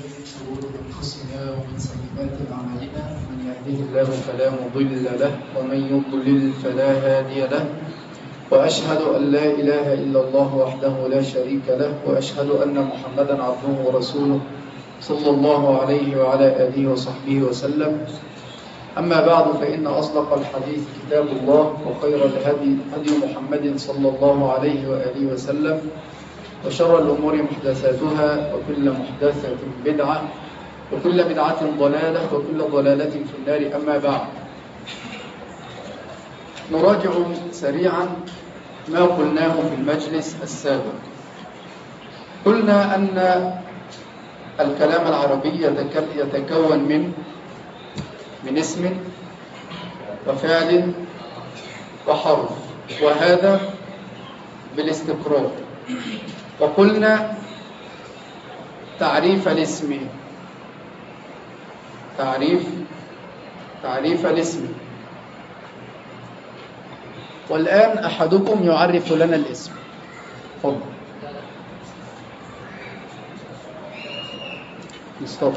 من شرور أنفسنا ومن سيئات أعمالنا من يهده الله فلا مضل له ومن يضلل فلا هادي له وأشهد أن لا إله إلا الله وحده لا شريك له وأشهد أن محمدا عبده ورسوله صلى الله عليه وعلى آله وصحبه وسلم أما بعد فإن أصدق الحديث كتاب الله وخير الهدي هدي محمد صلى الله عليه وآله وسلم وشر الأمور محدثاتها وكل محدثة بدعة وكل بدعة ضلالة وكل ضلالة في النار أما بعد نراجع سريعا ما قلناه في المجلس السابق قلنا أن الكلام العربي يتكون من من اسم وفعل وحرف وهذا بالاستقرار وقلنا تعريف الاسم تعريف تعريف الاسم والآن أحدكم يعرف لنا الاسم تفضل مصطفى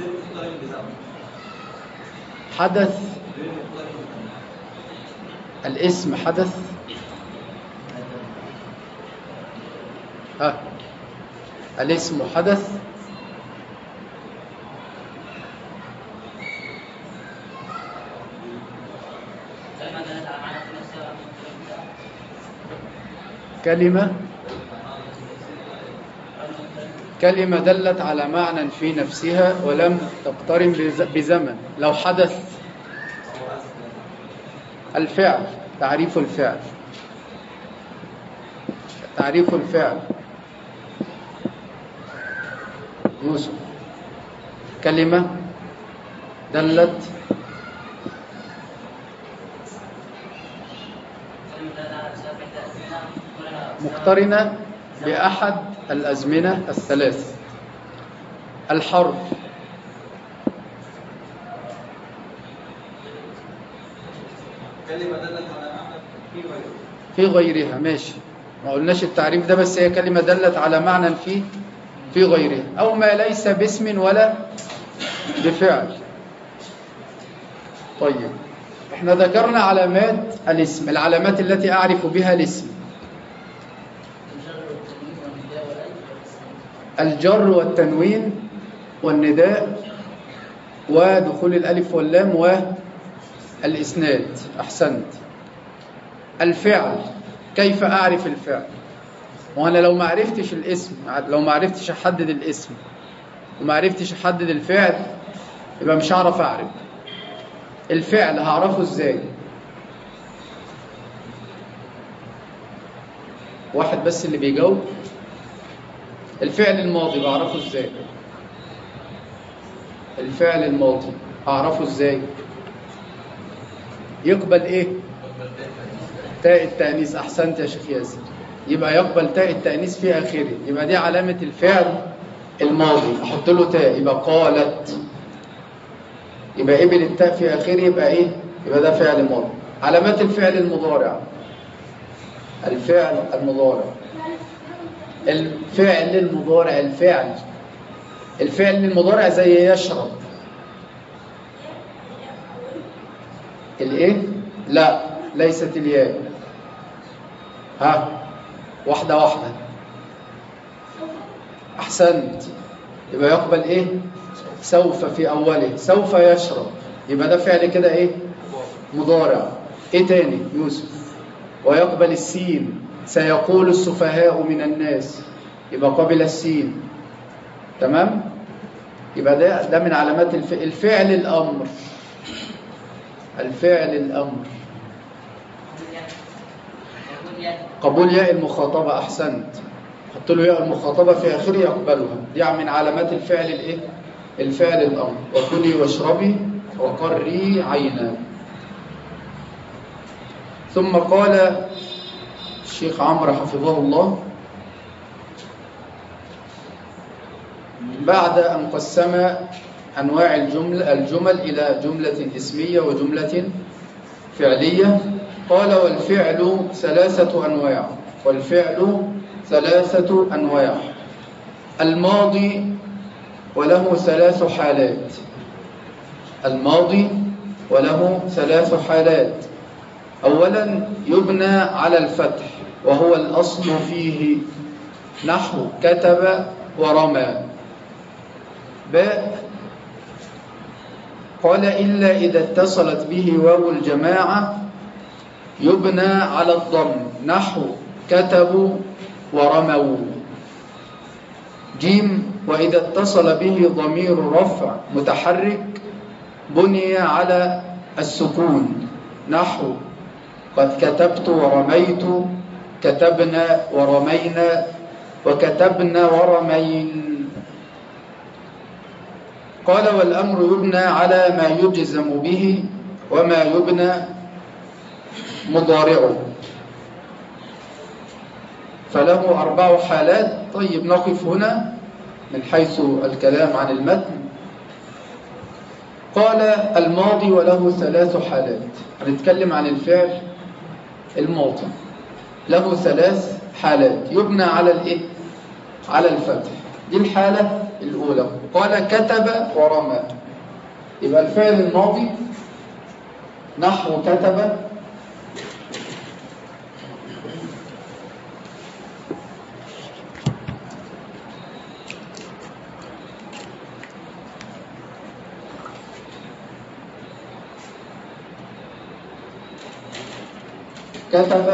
حدث الاسم حدث ها الاسم حدث كلمة كلمة دلت على معنى في نفسها ولم تقترن بزمن لو حدث الفعل تعريف الفعل تعريف الفعل يوسف كلمة دلت مقترنة بأحد الأزمنة الثلاث الحرف كلمة دلت على معنى في غيره في غيرها ماشي ما قلناش التعريف ده بس هي كلمة دلت على معنى في في غيرها أو ما ليس باسم ولا بفعل طيب احنا ذكرنا علامات الاسم العلامات التي أعرف بها الاسم الجر والتنوين والنداء ودخول الألف واللام والإسناد أحسنت الفعل كيف أعرف الفعل وأنا لو ما عرفتش الاسم لو ما عرفتش أحدد الاسم وما عرفتش أحدد الفعل يبقى مش هعرف أعرف الفعل هعرفه إزاي واحد بس اللي بيجاوب الفعل الماضي بعرفه ازاي الفعل الماضي اعرفه ازاي يقبل ايه تاء التانيث احسنت يا شيخ ياسر يبقى يقبل تاء التانيث في اخره يبقى دي علامه الفعل الماضي احط له تاء يبقى قالت يبقى قبل التاء في اخره يبقى ايه يبقى ده فعل ماضي علامات الفعل المضارع الفعل المضارع الفعل المضارع الفعل الفعل المضارع زي يشرب الايه لا ليست الياء ها واحده واحده احسنت يبقى يقبل ايه سوف في اوله سوف يشرب يبقى ده فعل كده ايه مضارع ايه تاني يوسف ويقبل السين سيقول السفهاء من الناس يبقى قبل السين تمام يبقى ده ده من علامات الف... الفعل الامر الفعل الامر قبول ياء المخاطبه احسنت حط له ياء المخاطبه في اخره يقبلها دي من علامات الفعل الايه الفعل الامر وكلي واشربي وقري عينا ثم قال الشيخ عمرو حفظه الله بعد أن قسم أنواع الجمل, الجمل إلى جملة اسمية وجملة فعلية قال والفعل ثلاثة أنواع والفعل ثلاثة أنواع الماضي وله ثلاث حالات الماضي وله ثلاث حالات أولا يبنى على الفتح وهو الأصل فيه نحو كتب ورمى باء قال إلا إذا اتصلت به واو الجماعة يبنى على الضم نحو كتبوا ورموا جيم وإذا اتصل به ضمير رفع متحرك بني على السكون نحو قد كتبت ورميت كتبنا ورمينا وكتبنا ورمين قال والأمر يبنى على ما يجزم به وما يبنى مضارعه فله أربع حالات طيب نقف هنا من حيث الكلام عن المتن قال الماضي وله ثلاث حالات هنتكلم عن الفعل الماضي له ثلاث حالات يبنى على الايه على الفتح دي الحالة الأولى قال كتب ورمى يبقى الفعل الماضي نحو كتب كتب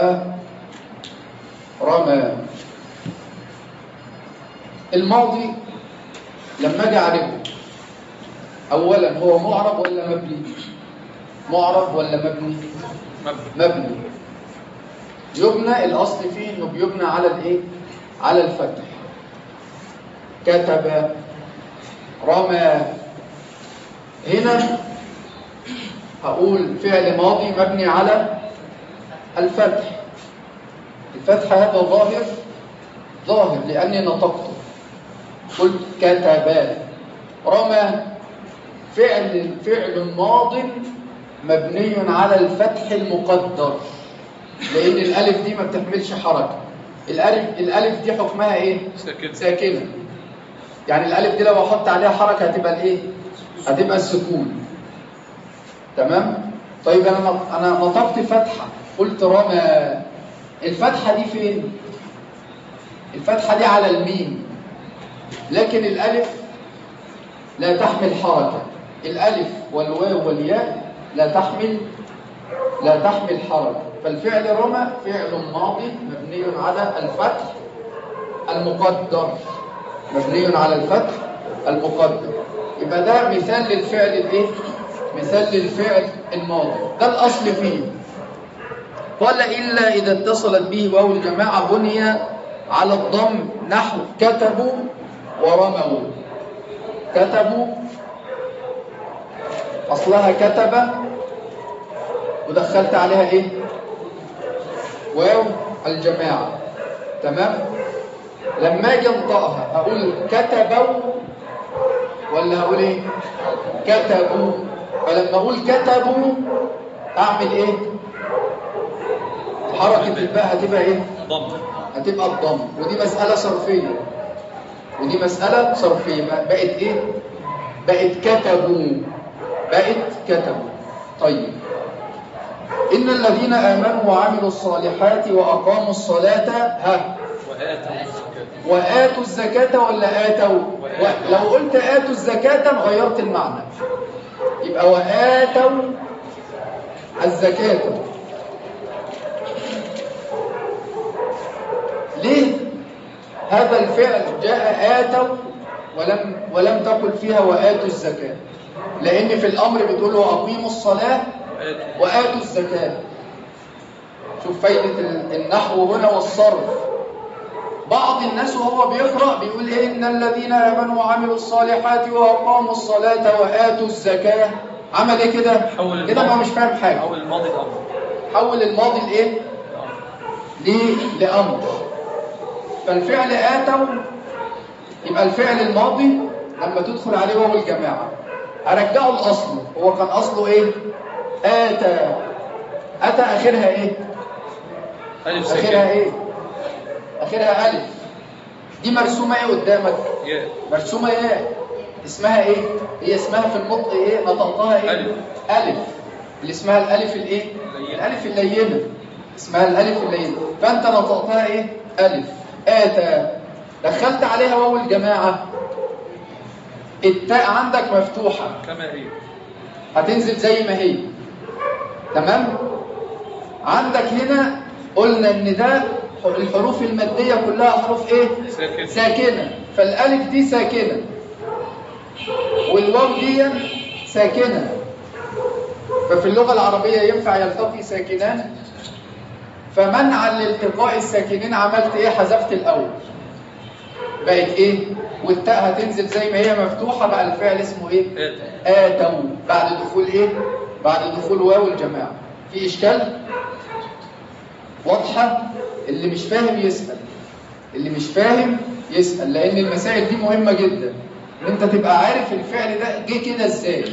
ورمى الماضي لما اجي اعرفه اولا هو معرب ولا مبني معرب ولا مبني مبني يبنى الاصل فيه انه بيبنى على الايه على الفتح كتب رمى هنا هقول فعل ماضي مبني على الفتح الفتح هذا ظاهر ظاهر لأني نطقته قلت كتب رمى فعل فعل ماض مبني على الفتح المقدر لأن الألف دي ما بتحملش حركة الألف الألف دي حكمها إيه؟ ساكنة. ساكنة يعني الألف دي لو أحط عليها حركة هتبقى الإيه؟ هتبقى السكون تمام؟ طيب أنا نط- أنا نطقت فتحة قلت رمى الفتحة دي فين؟ الفتحة دي على الميم لكن الألف لا تحمل حركة الألف والواو والياء لا تحمل لا تحمل حركة فالفعل رمى فعل ماضي مبني على الفتح المقدر مبني على الفتح المقدر يبقى ده مثال للفعل الايه مثال للفعل الماضي ده الاصل فيه قال الا اذا اتصلت به واو الجماعه بني على الضم نحو كتبوا ورموا كتبوا اصلها كتب ودخلت عليها ايه واو الجماعه تمام لما اجي انطقها اقول كتبوا ولا هقول ايه كتبوا فلما اقول كتبوا اعمل ايه حركه الباء هتبقى ايه ضم هتبقى الضم ودي مساله صرفيه ودي مساله صرفيه بقى- بقت ايه بقت كتبوا بقت كتبوا طيب ان الذين امنوا وعملوا الصالحات واقاموا الصلاه ها وآتوا الزكاة وآتوا الزكاة ولا آتوا و- لو قلت آتوا الزكاة غيرت المعنى يبقى وآتوا الزكاة ليه هذا الفعل جاء آتوا ولم ولم تقل فيها وآتوا الزكاة لأن في الأمر بتقول وأقيموا الصلاة وآتوا وآتوا الزكاة شوف فايدة ال- النحو هنا والصرف بعض الناس وهو بيقرأ بيقول إيه إن الذين آمنوا وعملوا الصالحات وأقاموا الصلاة وآتوا الزكاة عمل إيه كده؟ حول كده ما الماضي. مش فاهم حاجة أو الماضي الأمر حول الماضي لإيه؟ ليه؟ لأمر فالفعل آتوا يبقى الفعل الماضي لما تدخل عليه واو الجماعة أرجعه لأصله هو كان أصله إيه؟ آتى أتى آخرها إيه؟ ألف آخرها ساكنة إيه؟ آخرها ألف دي مرسومة ايه قدامك ياء مرسومة ياء اسمها ايه هي اسمها في النطق ايه نطقتها ايه ألف. ألف اللي اسمها الألف الايه اللينة. الألف اللينة اسمها الألف اللينة فأنت نطقتها ايه ألف آتى دخلت عليها واو الجماعة التاء عندك مفتوحة كما هي هتنزل زي ما هي تمام عندك هنا قلنا ان ده الحروف المادية كلها حروف ايه ساكن ساكنة فالالف دي ساكنة والواو دي ساكنة ففي اللغة العربية ينفع يلتقي ساكنان فمنعا لالتقاء الساكنين عملت ايه حذفت الاول بقت ايه والتاء هتنزل زي ما هي مفتوحة بقى الفعل اسمه ايه آتى آتوا بعد دخول إيه؟ بعد دخول واو الجماعة في إشكال؟ واضحة؟ اللي مش فاهم يسأل اللي مش فاهم يسأل لأن المسائل دي مهمة جدا إن أنت تبقى عارف الفعل ده جه كده إزاي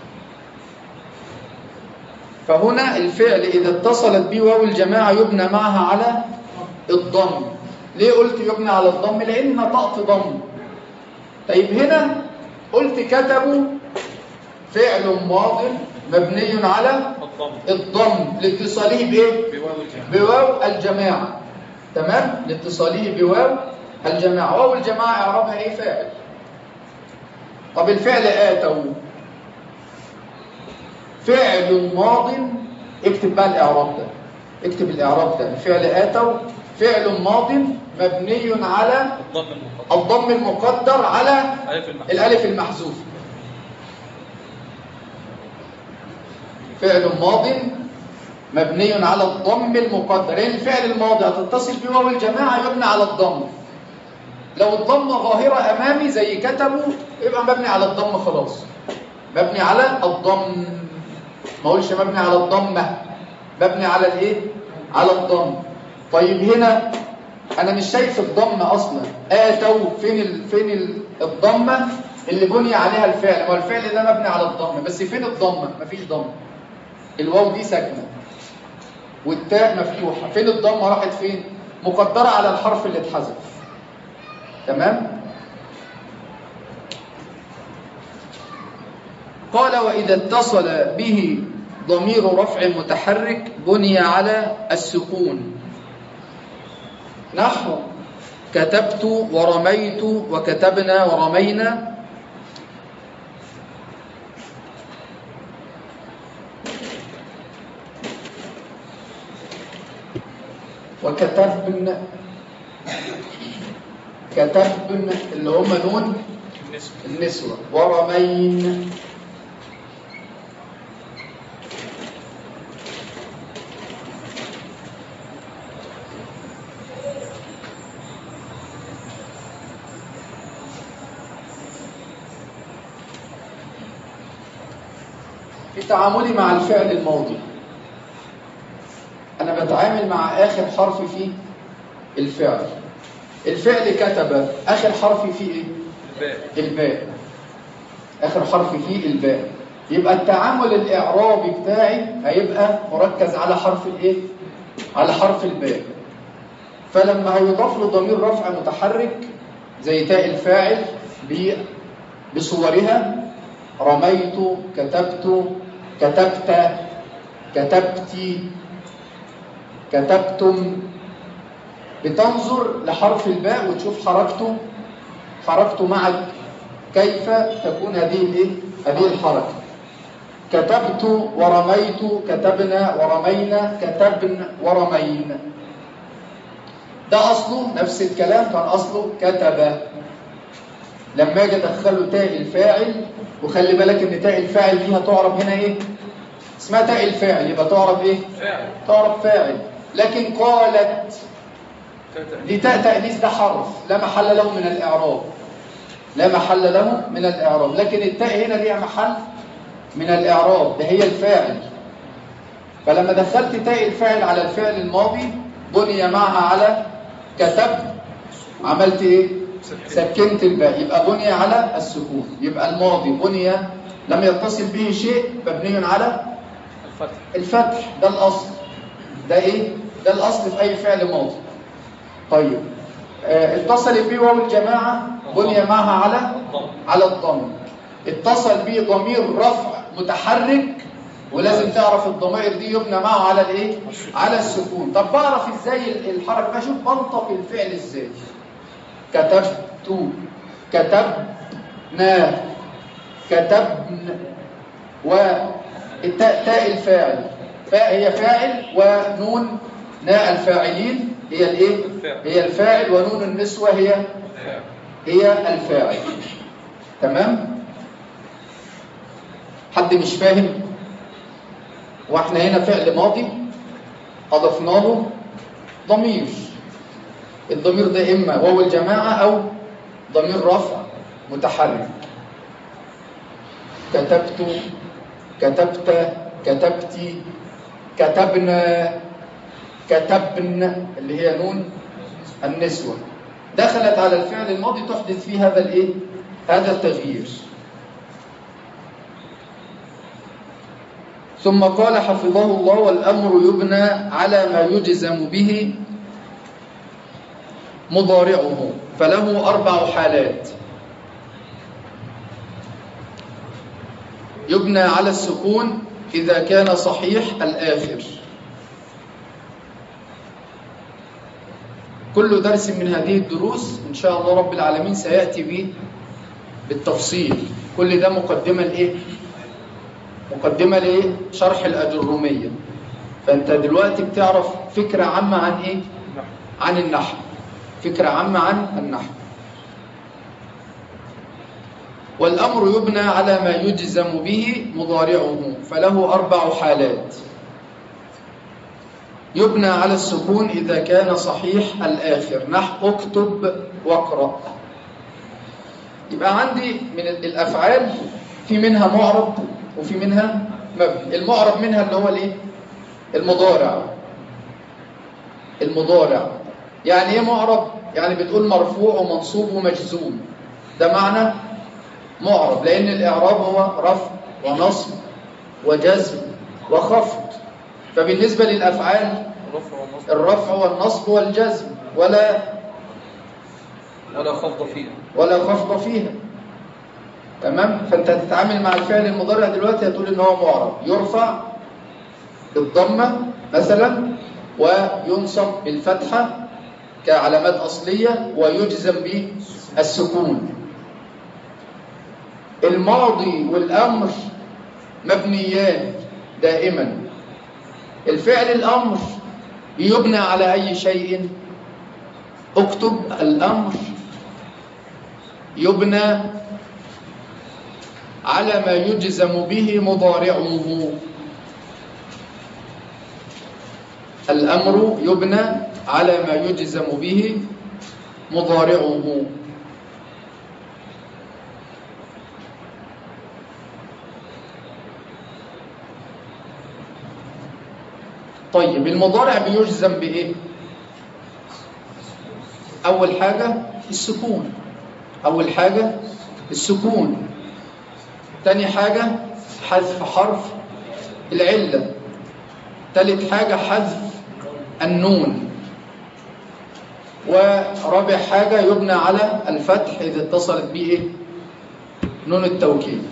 فهنا الفعل إذا اتصلت به واو الجماعة يبنى معها على الضم ليه قلت يبنى على الضم؟ لأن نطقت ضم طيب هنا قلت كتبوا فعل ماض مبني على الضم الضم لاتصاله بايه بواو الجماعة بواو الجماعه تمام لاتصاله بواو الجماعه واو الجماعه اعرابها ايه فاعل طب الفعل اتوا فعل ماض اكتب بقى الاعراب ده اكتب الاعراب ده الفعل اتوا فعل ماض مبني على الضم المقدر الضم المقدر على ألف المحذوف الألف المحذوف فعل ماض مبني على الضم المقدر يعني الفعل الماضي هتتصل بواو الجماعة يبنى على الضم لو الضمة ظاهرة أمامي زي كتبوا يبقى مبني على الضم خلاص مبني على الضم ما اقولش مبني على الضمة مبني على الايه على الضم طيب هنا انا مش شايف الضمة اصلا اتوا فين ال... فين ال... الضمة اللي بني عليها الفعل هو الفعل ده مبني على الضمة بس فين الضمة مفيش ضمة الواو دي ساكنة والتاء مفتوحة فين الضمة راحت فين مقدرة على الحرف اللي اتحذف تمام قال وإذا اتصل به ضمير رفع متحرك بني على السكون نحو كتبت ورميت وكتبنا ورمينا وكتبن كتبن اللي هم نون النسبة النسوة ورمين في تعاملي مع الفعل الماضي أنا بتعامل مع آخر حرف في الفعل الفعل كتب آخر حرف فيه إيه؟ الباء الباء آخر حرف فيه الباء يبقى التعامل الإعرابي بتاعي هيبقى مركز على حرف الإيه؟ على حرف الباء فلما هيضاف له ضمير رفع متحرك زي تاء الفاعل ب- بصورها رميت كتبت كتبت كتبتي كتبتم بتنظر لحرف الباء وتشوف حركته حركته معك كيف تكون هذه الايه هذه الحركه كتبت ورميت كتبنا ورمينا كتبن ورمين ده اصله نفس الكلام كان اصله كتب لما اجي ادخله تاء الفاعل وخلي بالك ان تاء الفاعل دي هتعرب هنا ايه اسمها تاء الفاعل يبقى تعرب ايه فاعل تعرب فاعل لكن قالت تاء دي تاء تأنيث ده حرف لا محل له من الإعراب لا محل له من الإعراب لكن التاء هنا ليها محل من الإعراب ده هي الفاعل فلما دخلت تاء الفاعل على الفعل الماضي بني معها على كتب عملت ايه سكنت الباء يبقى بني على السكون يبقى الماضي بني لم يتصل به شيء مبني على الفتح الفتح ده الأصل ده إيه؟ ده الأصل في أي فعل ماضي طيب آه، اتصل به واو الجماعة بني معها على على الضم اتصل به ضمير رفع متحرك ولازم تعرف الضمائر دي يبنى معه على الايه على السكون طب بعرف ازاي الحركه بشوف بنطق الفعل ازاي كتبت كتبنا كتبن والتاء تاء الفاعل فاء هي فاعل ونون ناء الفاعلين هي الايه هي الفاعل ونون النسوه هي هي الفاعل تمام حد مش فاهم واحنا هنا فعل ماضي اضفنا له ضمير الضمير ده اما واو الجماعه او ضمير رفع متحرك كتبت كتبت كتبتي كتبنا كتبن اللي هي نون النسوة دخلت على الفعل الماضي تحدث فيه هذا الايه هذا التغيير ثم قال حفظه الله والأمر يبنى على ما يجزم به مضارعه فله أربع حالات يبنى على السكون إذا كان صحيح الآخر كل درس من هذه الدروس إن شاء الله رب العالمين سيأتي به بالتفصيل كل ده مقدمة لإيه؟ مقدمة لإيه؟ شرح الأجرومية فأنت دلوقتي بتعرف فكرة عامة عن إيه؟ عن النحو فكرة عامة عن النحو والأمر يبنى على ما يجزم به مضارعه فله أربع حالات يبنى على السكون إذا كان صحيح الآخر نحو اكتب واقرأ يبقى عندي من الأفعال في منها معرب وفي منها مبني المعرب منها اللي هو الايه المضارع المضارع يعني ايه معرب يعني بتقول مرفوع ومنصوب ومجزوم ده معنى معرب لأن الإعراب هو رفع ونصب وجزم وخفض فبالنسبة للأفعال الرفع والنصب والجزم ولا ولا خفض فيها ولا خفض فيها تمام فانت هتتعامل مع الفعل المضارع دلوقتي هتقول ان هو معرب يرفع بالضمه مثلا وينصب بالفتحه كعلامات اصليه ويجزم بالسكون الماضي والامر مبنيان دائما الفعل الامر يبنى على اي شيء اكتب الامر يبنى على ما يجزم به مضارعه الامر يبنى على ما يجزم به مضارعه طيب المضارع بيجزم بإيه؟ أول حاجة السكون أول حاجة السكون تاني حاجة حذف حرف العلة تالت حاجة حذف النون ورابع حاجة يبنى على الفتح إذا اتصلت به إيه؟ نون التوكيد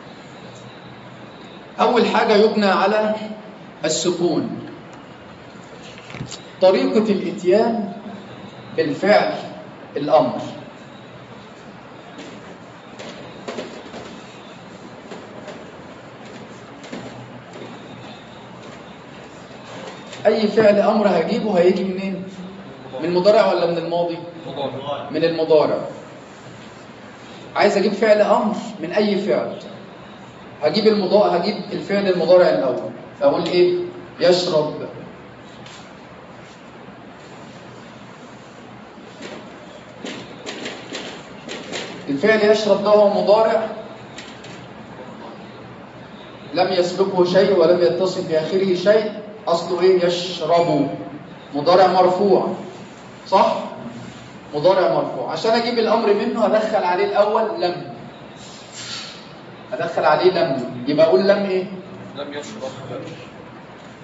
أول حاجة يبنى على السكون طريقة الاتيان بالفعل الأمر أي فعل أمر هجيبه هيجي منين؟ من المضارع ولا من الماضي؟ من المضارع عايز أجيب فعل أمر من أي فعل هجيب المضارع هجيب الفعل المضارع الأول أقول إيه؟ يشرب الفعل يشرب ده هو مضارع لم يسبقه شيء ولم يتصل بآخره شيء أصله إيه يشرب مضارع مرفوع صح؟ مضارع مرفوع عشان أجيب الأمر منه أدخل عليه الأول لم أدخل عليه لم يبقى أقول لم إيه؟ لم يشرب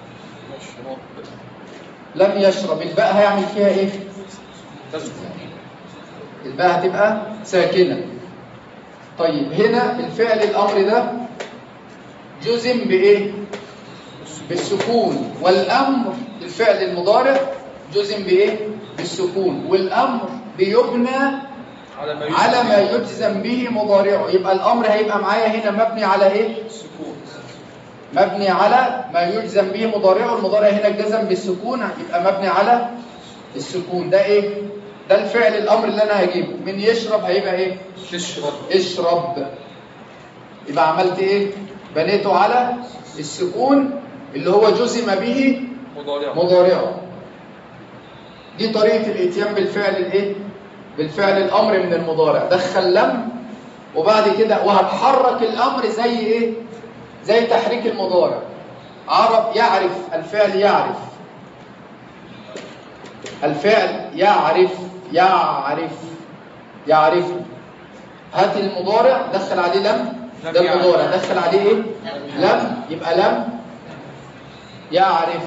لم يشرب الباء هيعمل فيها إيه؟ تزكو الباء هتبقى ساكنة طيب هنا الفعل الأمر ده جزم بإيه؟ بالسكون والأمر الفعل المضارع جزم بإيه؟ بالسكون والأمر بيبنى على ما على ما يجزم به مضارعه يبقى الأمر هيبقى معايا هنا مبني على إيه؟ السكون مبني على ما يجزم به مضارعه المضارع هنا الجزم بالسكون يبقى مبني على السكون ده ايه ده الفعل الامر اللي انا هجيبه من يشرب هيبقى ايه تشرب اشرب يبقى عملت ايه بنيته على السكون اللي هو جزم به مضارع مضارعه دي طريقه الاتيان بالفعل الايه بالفعل الامر من المضارع دخل لم وبعد كده وهتحرك الامر زي ايه زي تحريك المضارع عرب يعرف الفعل يعرف الفعل يعرف يعرف يعرف هات المضارع دخل عليه لم لم ده يعرف. المضارع دخل عليه ايه لم يبقى لم يعرف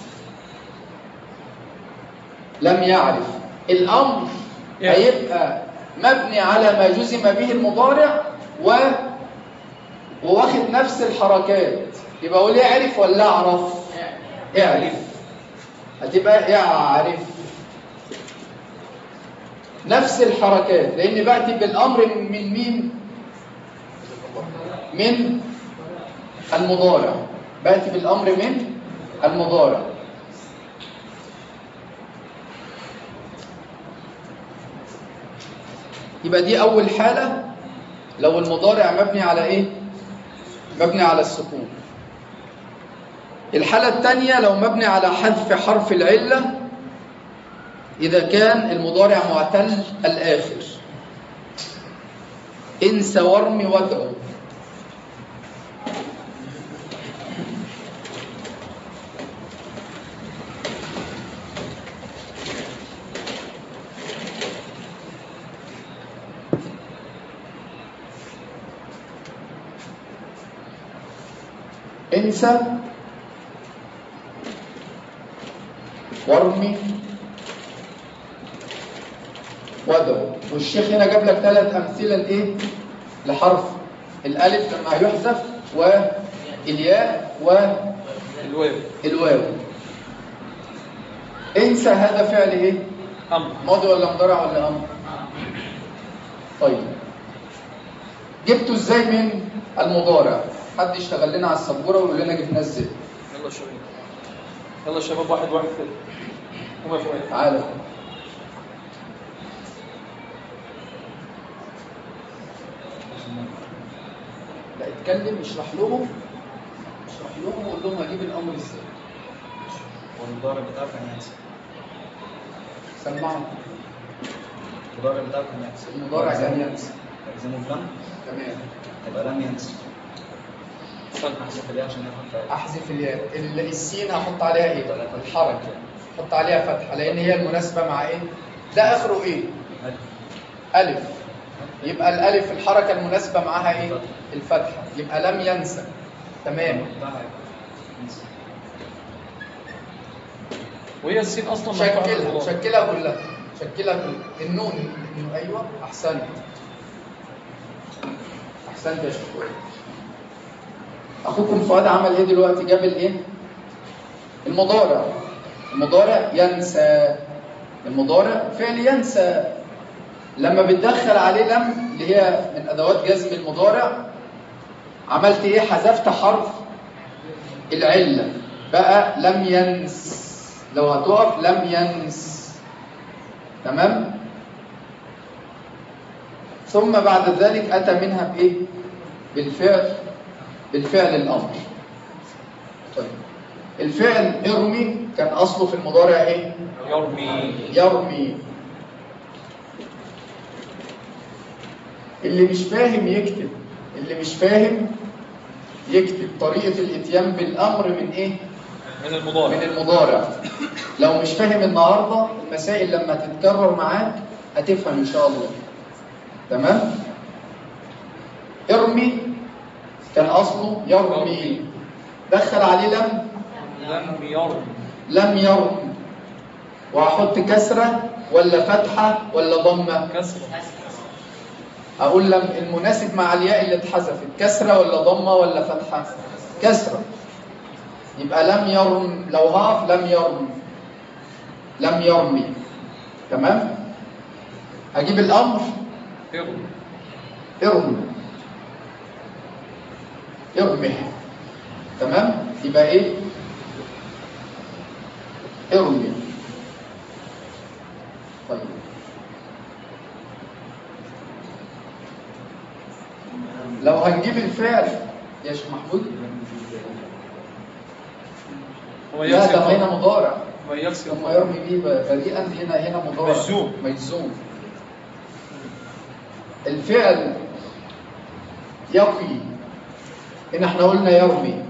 لم يعرف الامر يعرف. هيبقى مبني على ما جزم به المضارع و وواخد نفس الحركات يبقى اقول يعرف ولا اعرف اعرف هتبقى يعرف نفس الحركات لان باتي بالامر من مين من المضارع باتي بالامر من المضارع يبقى دي اول حاله لو المضارع مبني على ايه مبني على السكون الحالة الثانية لو مبني على حذف حرف العلة إذا كان المضارع معتل الآخر انس وارمي وادعو انسى وارمي وادعو والشيخ هنا جاب لك ثلاث امثله لايه لحرف الالف لما يحذف والياء الواو والواو انسى هذا فعل ايه امر ماضي ولا مضارع ولا امر طيب جبته ازاي من المضارع حد يشتغل لنا على السبوره ويقول لنا جبناه ازاي يلا يا شباب يلا يا شباب واحد واحد كده قوم يا فؤاد تعالى لا اتكلم اشرح لهم اشرح لهم وقول لهم هجيب الامر ازاي والمضارع بتاعه كان ينسى سمعهم المضارع بتاعه كان ينسى المضارع كان ينسى تجزمه بلم تمام يبقى لم ينسى استنى احذف الياء عشان ياخد فاعل احذف الياء ال- السين هحط عليها ايه الحركه حط عليها فتحه لان هي المناسبه مع ايه ده اخره ايه الف يبقى الالف الحركه المناسبه معاها ايه الفتحه يبقى لم ينسى تمام بتاعها ينسى وهي السين اصلا مرفوعة شكلها بالمضارع. شكلها كلها شكلها كلها النون النون ايوه احسنت احسنت يا شيخ فؤاد. اخوكم فؤاد عمل ايه دلوقتي جاب الايه المضارع المضارع ينسى المضارع فعل ينسى لما بتدخل عليه لم اللي هي من ادوات جزم المضارع عملت ايه حذفت حرف العله بقى لم ينس لو هتقف لم ينس تمام ثم بعد ذلك اتى منها بايه بالفعل بالفعل الامر طيب الفعل ارمي كان اصله في المضارع ايه يرمي يرمي اللي مش فاهم يكتب اللي مش فاهم يكتب طريقة الاتيان بالأمر من إيه؟ من من المضارع المضارع لو مش فاهم النهاردة المسائل لما تتكرر معاك هتفهم إن شاء الله تمام؟ ارمي كان أصله يرمي دخل عليه لم لم يرمي لم يرم وهحط كسرة ولا فتحة ولا ضمة كسر أقول لم المناسب مع الياء اللي اتحذفت كسرة ولا ضمة ولا فتحة كسرة يبقى لم يرم لو هقف لم يرم لم يرمي تمام أجيب الأمر ارمي ارمي ارمح تمام يبقى ايه ارمي طيب لو هنجيب الفعل يا شيخ محمود هو لا يكسر ده هنا مضارع هو يكسر لما يرمي بيه بريئا هنا هنا مضارع مجزوم. مجزوم الفعل يقي هنا احنا قلنا يرمي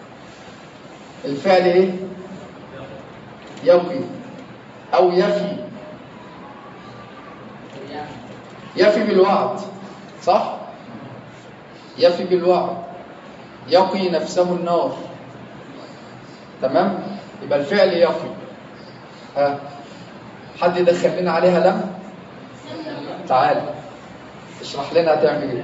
الفعل ايه يقي او يفي يفي بالوعد صح يفي بالوعد يقي نفسه النار تمام يبقى الفعل يقي ها حد يدخل لنا عليها لم تعال اشرح لنا هتعمل ايه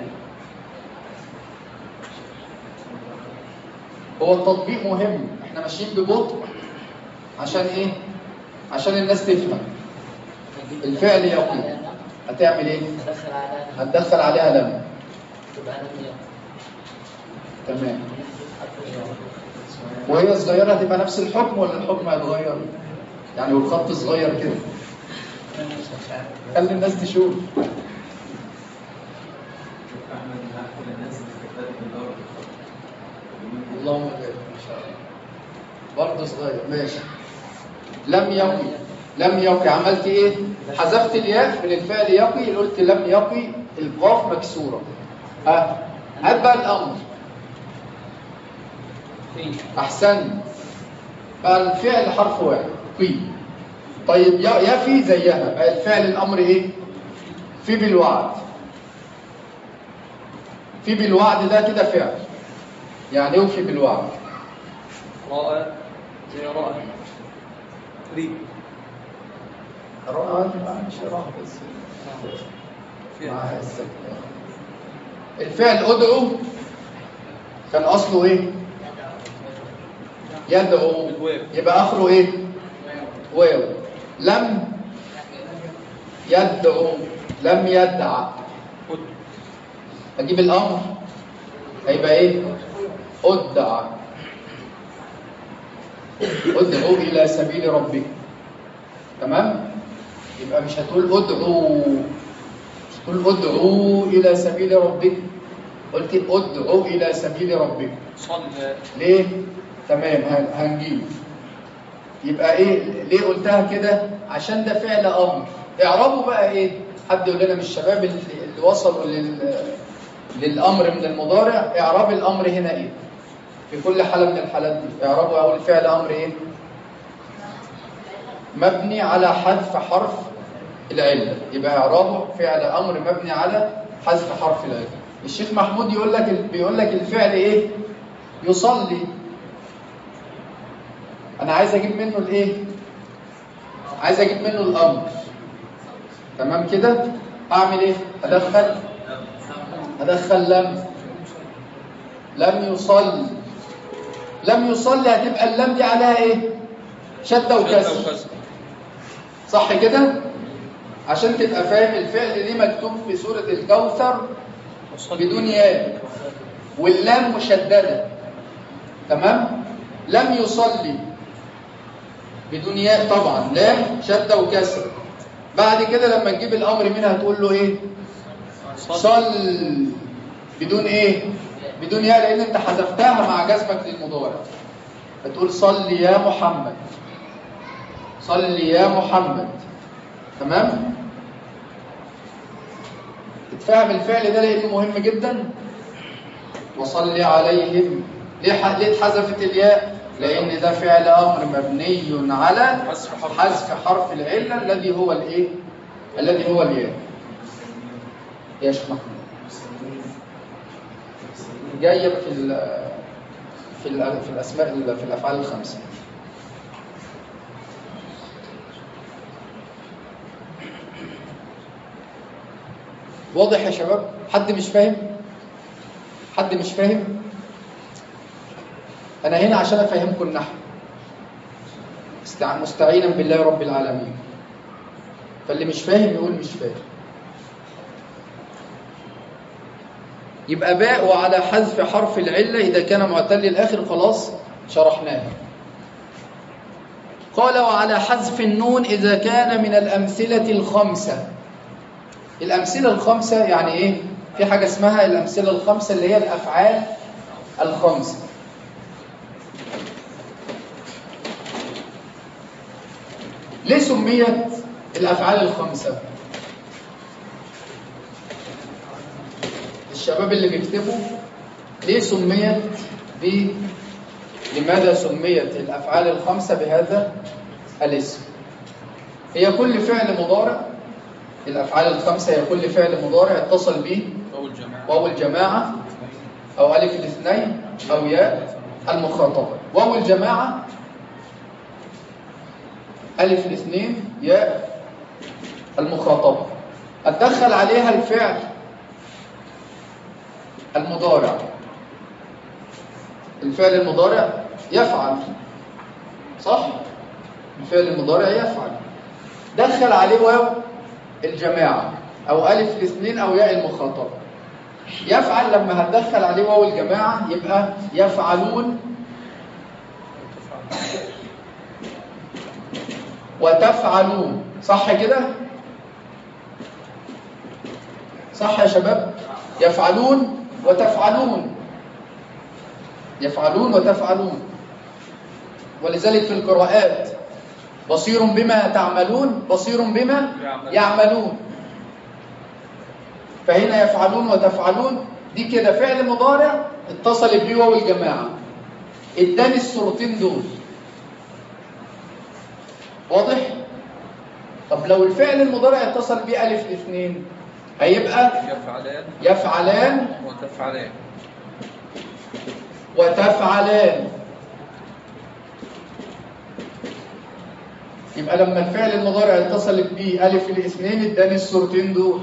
هو التطبيق مهم احنا ماشيين ببطء عشان ايه عشان الناس تفهم الفعل يقي هتعمل ايه تدخل على هتدخل عليها لم تبقى لم يكن تمام وهي صغيره هتبقى نفس الحكم ولا الحكم هيتغير يعني والخط صغير كده خلي الناس تشوف اللهم بارك ان شاء الله برضه صغير ماشي لم يقي لم يقي عملت ايه حذفت الياء من الفعل يقي قلت لم يقي القاف مكسوره ها هات بقى الامر احسن بقى الفعل حرف واحد قي طيب ي- يفي زيها بقى الفعل الامر ايه في بالوعد في بالوعد ده كده فعل يعني يوفي بالوعد رأى زي رأى ري رأى ما مش راح بس فيها معها السكنة. الفعل ادعو كان اصله ايه يدعو بالواو. يبقى اخره ايه واو لم يدعو لم يدع خد اجيب الامر هيبقى ايه ادع ادعو الى سبيل ربك تمام يبقى مش هتقول ادعو مش هتقول ادعو الى سبيل ربك قلت ادعو الى سبيل ربك صلى ليه تمام هن- هنجيب يبقى ايه ليه قلتها كده عشان ده فعل امر اعربوا بقى ايه حد يقول لنا من الشباب اللي اللي وصلوا لل للامر من المضارع اعراب الامر هنا ايه في كل حاله من الحالات دي اعربوا اول فعل امر ايه مبني على حذف حرف العله يبقى اعرابه فعل امر مبني على حذف حرف العله الشيخ محمود يقول لك بيقول لك الفعل ايه يصلي انا عايز اجيب منه الايه عايز اجيب منه الامر تمام كده اعمل ايه ادخل ادخل لم لم يصلي لم يصلي هتبقى اللام دي عليها ايه شده وكسر وكسر صح كده عشان تبقى فاهم الفعل ليه مكتوب في سوره الكوثر وصلي. بدون ياء واللام مشددة تمام لم يصلي بدون ياء طبعا لام شدة وكسر بعد كده لما تجيب الأمر منها هتقول له إيه صل بدون إيه بدون ياء لأن أنت حذفتها مع جزمك للمضارع فتقول صل يا محمد صل يا محمد تمام تفهم الفعل ده لانه مهم جدا وصلي عليهم ليه ح- ليه اتحذفت الياء لان ده فعل امر مبني على حذف حرف. حذف حرف العله الذي هو الايه الذي هو الياء يا شيخ محمود جايه في ال في ال في الاسماء ال- في الافعال الخمسه واضح يا شباب حد مش فاهم حد مش فاهم انا هنا عشان افهمكم النحو استع- مستعينا بالله رب العالمين فاللي مش فاهم يقول مش فاهم يبقى باء وعلى حذف حرف العلة إذا كان معتل الآخر خلاص شرحناها قال وعلى حذف النون إذا كان من الأمثلة الخمسة الأمثلة الخمسة يعني إيه؟ في حاجة اسمها الأمثلة الخمسة اللي هي الأفعال الخمسة ليه سميت الأفعال الخمسة؟ الشباب اللي بيكتبوا ليه سميت ب لماذا سميت الأفعال الخمسة بهذا الاسم؟ هي كل فعل مضارع الأفعال الخمسة هي كل فعل مضارع اتصل به أول جماعة واو الجماعة أو ألف الاثنين أو ياء المخاطبة واو الجماعة ألف الاثنين ياء المخاطبة أتدخل عليها الفعل المضارع الفعل المضارع يفعل صح؟ الفعل المضارع يفعل دخل عليه واو الجماعة أو ألف الاثنين أو ياء المخاطبة يفعل لما هتدخل عليه واو الجماعة يبقى يفعلون وتفعلون صح كده؟ صح يا شباب؟ يفعلون وتفعلون يفعلون وتفعلون ولذلك في القراءات بصير بما تعملون بصير بما يعملون. يعملون فهنا يفعلون وتفعلون دي كده فعل مضارع اتصل بيه واو الجماعه اداني الصورتين دول واضح طب لو الفعل المضارع اتصل بيه الف الاثنين هيبقى يفعلان يفعلان وتفعلان وتفعلان يبقى لما الفعل المضارع اتصل بيه ألف الاثنين اداني الصورتين دول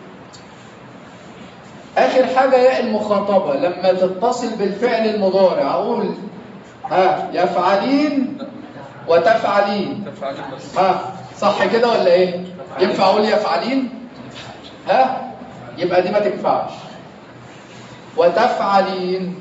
آخر حاجة ياء المخاطبة لما تتصل بالفعل المضارع أقول ها يفعلين وتفعلين تفعلان بس ها صح كده ولا ايه ينفع اقول يفعلين ها يبقى دي ما تنفعش وتفعلين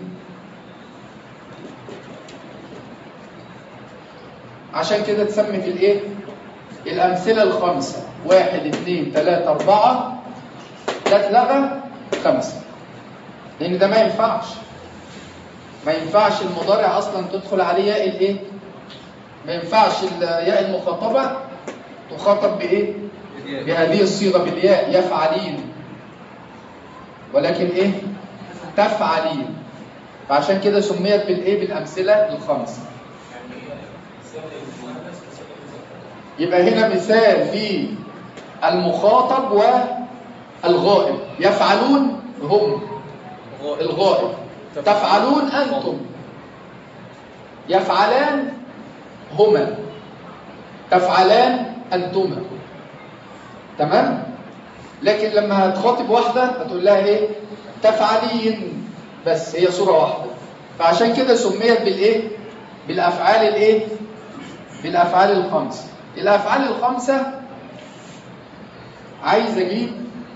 عشان كده اتسمت الايه الامثله الخمسه واحد اثنين ثلاثه اربعه ده اتلغى خمسه لان ده ما ينفعش ما ينفعش المضارع اصلا تدخل عليه ياء الايه ما ينفعش ال- ياء المخاطبه تخاطب بايه الياء. بهذه الصيغه بالياء يفعلين ولكن ايه تفعلين فعشان كده سميت بالايه بالامثله الخمسه يبقى هنا مثال في المخاطب والغائب يفعلون هم الغائب تفعلون انتم يفعلان هما تفعلان انتما تمام لكن لما هتخاطب واحده هتقول لها ايه تفعلين بس هي صوره واحده فعشان كده سميت بالايه بالافعال الايه بالافعال الخمسه الافعال الخمسه عايز اجيب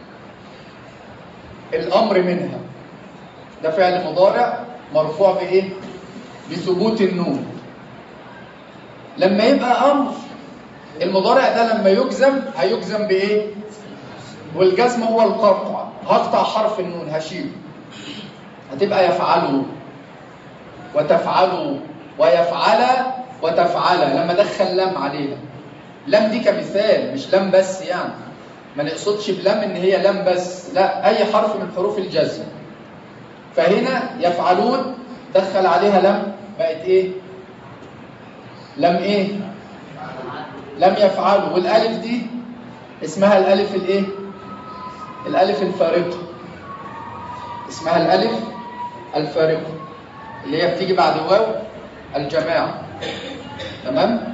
الامر منها ده فعل مضارع مرفوع بايه بثبوت النون لما يبقى امر المضارع ده لما يجزم هيجزم بايه والجزم هو القطع هقطع حرف النون هشيله هتبقى يفعلوا وتفعلوا ويفعل وتفعل لما دخل لام عليها لام دي كمثال مش لام بس يعني ما نقصدش بلام ان هي لام بس لا اي حرف من حروف الجزم فهنا يفعلون دخل عليها لام بقت ايه لم ايه لم يفعلوا والالف دي اسمها الالف الايه الالف الفارقه اسمها الالف الفارقه اللي هي بتيجي بعد واو الجماعه تمام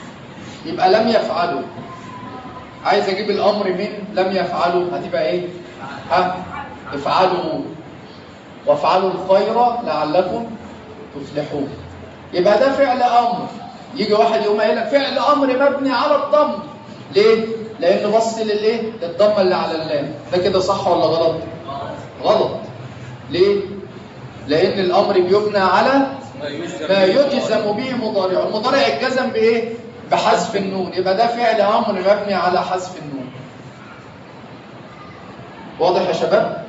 يبقى لم يفعلوا عايز اجيب الامر من لم يفعلوا هتبقى ايه ها افعلوا وافعلوا الخير لعلكم تفلحون يبقى ده فعل امر يجي واحد يقوم قايل لك فعل امر مبني على الضم ليه لانه بص للايه للضمه اللي على اللام ده كده صح ولا غلط غلط ليه لان الامر بيبنى على ما يجزم به مضارع المضارع الجزم بايه بحذف النون يبقى ده فعل امر مبني على حذف النون واضح يا شباب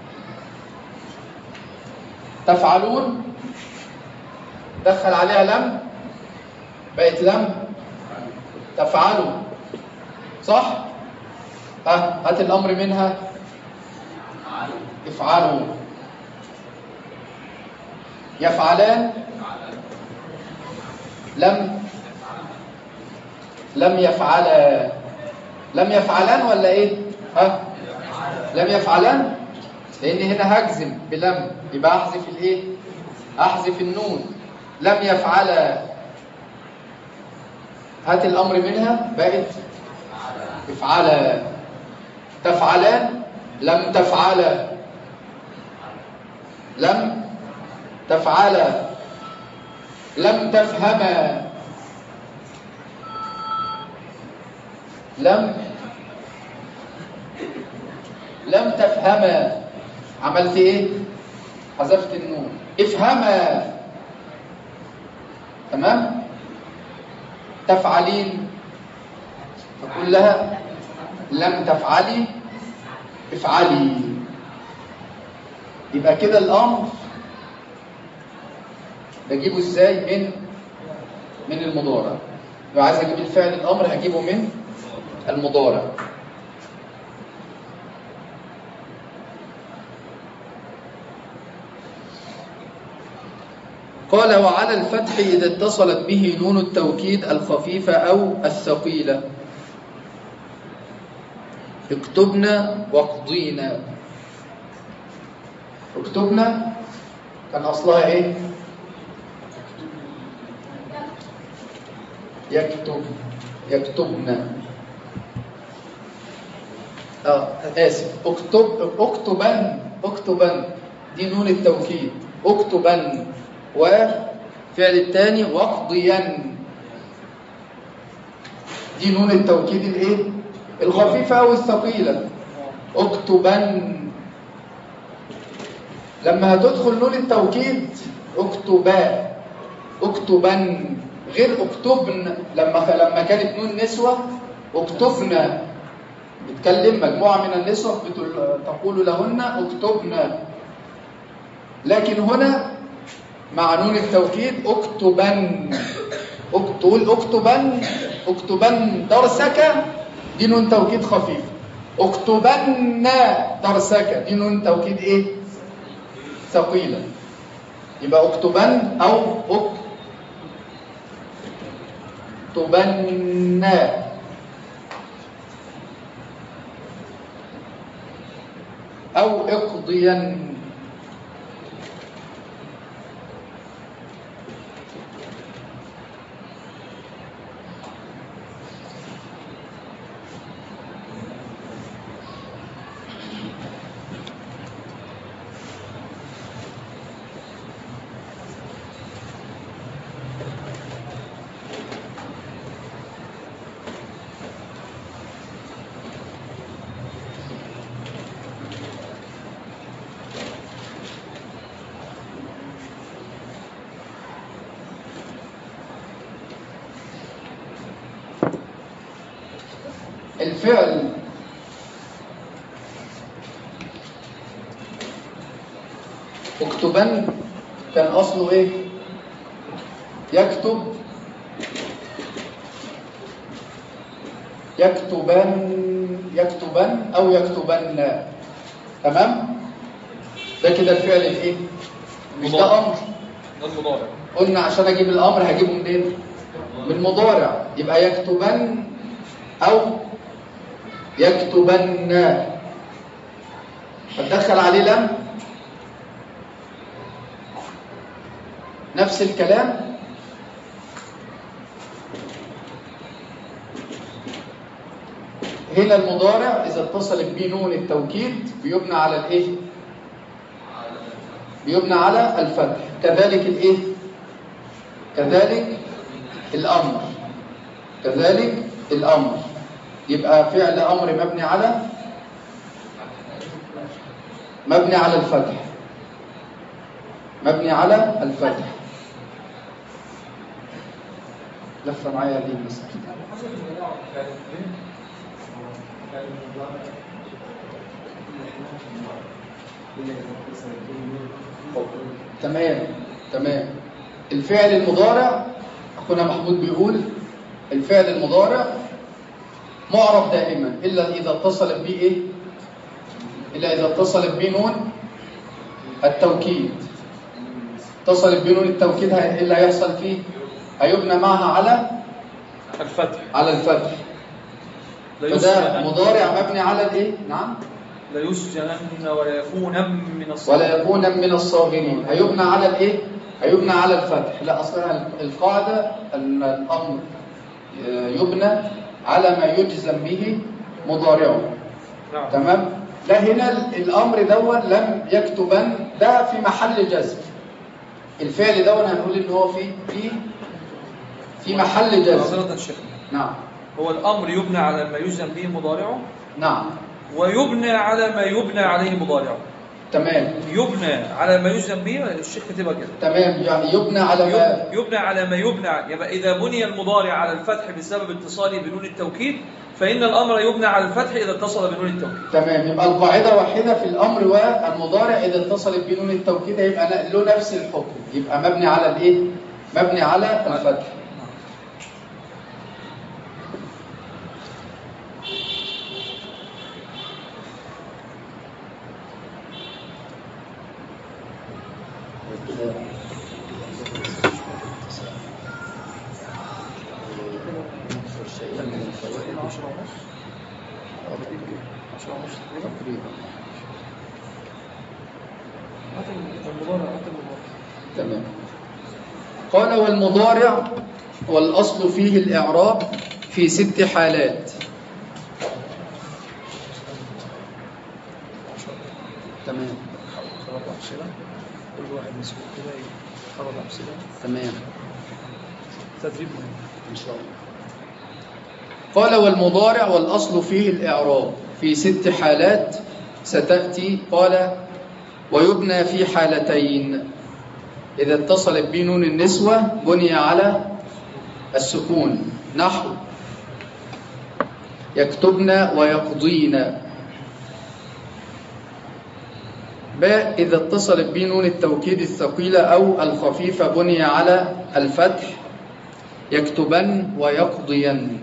تفعلون دخل عليها لم بقت لم تفعلوا صح ها هات الامر منها افعلوا يفعلان لم لم يفعلا لم يفعلان ولا ايه ها لم يفعلان لان هنا هجزم بلم يبقى احذف الايه احذف النون لم يفعلا هات الامر منها بقت افعلا تفعلان لم تفعلا لم تفعلا لم تفهما لم لم تفهما عملت ايه حذفت النون افهما تمام تفعلين تقول لها لم تفعلي افعلي يبقى كده الامر بجيبه ازاي من من المضارع لو عايز اجيب الفعل الامر هجيبه من المضارع قال وعلى الفتح إذا اتصلت به نون التوكيد الخفيفة أو الثقيلة اكتبنا واقضينا اكتبنا كان أصلها إيه؟ يكتب يكتبنا اه اسف اكتب اكتبن اكتبن دي نون التوكيد اكتبن وفعل الثاني واقضين دي نون التوكيد الايه الخفيفه او الثقيله اكتبن لما هتدخل نون التوكيد اكتبا اكتبن غير اكتبن لما لما كانت نون نسوه اكتبنا بتكلم مجموعه من النسوه بتقول تقول لهن اكتبنا لكن هنا مع نون التوكيد اكتبن تقول اكتبن اكتبن درسك دي نون توكيد خفيف اكتبن درسك دي نون توكيد ايه ثقيله يبقى اكتبن او اكتبن او اقضين الفعل اكتبن كان اصله ايه يكتب يكتبن يكتبن او يكتبن تمام ده كده الفعل الايه مش ده امر ده المضارع قلنا عشان اجيب الامر هجيبه منين من مضارع يبقى يكتبن او يكتبن هتدخل عليه لم نفس الكلام هنا المضارع إذا اتصلت به نون التوكيد بيبنى على الإيه؟ بيبنى على الفتح كذلك الإيه؟ كذلك الأمر كذلك الأمر يبقى فعل أمر مبني على مبني على الفتح مبني على الفتح لفه معايا دي مثلا تمام تمام الفعل المضارع اخونا محمود بيقول الفعل المضارع معرب دائما الا اذا اتصلت به ايه الا اذا اتصلت به نون التوكيد اتصلت بنون التوكيد ايه اللي هيحصل فيه هيبنى معها على الفتح على الفتح لا فده يسجنن مضارع مبني على الايه نعم لا يسجنن ولا يكون من ولا الصالحين يكون من الصاغرين هيبنى على الايه هيبنى على الفتح لا اصلا القاعده ان الامر يبنى على ما يجزم به مضارعه نعم تمام لا هنا ال- الامر دون لم يكتبن ده في محل جزم الفعل دون هنقول ان هو في في في محل جزم معذرة شيخ نعم هو الأمر يبنى على ما يجزم به مضارعه نعم ويبنى على ما يبنى عليه مضارعه تمام يبنى على ما يجزم به الشيخ كتبها كده تمام يعني يبنى على ما يب- يبنى على ما يبنى يبقى إذا بني المضارع على الفتح بسبب اتصاله بنون التوكيد فإن الأمر يبنى على الفتح إذا اتصل بنون التوكيد تمام يبقى القاعده واحده في الامر والمضارع اذا اتصلت بنون التوكيد هيبقى له نفس الحكم يبقى مبني على الايه مبني على الفتح تمام قال والمضارع والأصل فيه الإعراب في ست حالات تمام كل واحد مسكوت كده يخرج أمثلة تمام تدريب مهم إن شاء الله قال والمضارع والأصل فيه الإعراب في ست حالات ستأتي قال ويبنى في حالتين إذا اتصلت به نون النسوة بني على السكون نحو يكتبن ويقضين باء إذا اتصلت به نون التوكيد الثقيلة أو الخفيفة بني على الفتح يكتبن ويقضين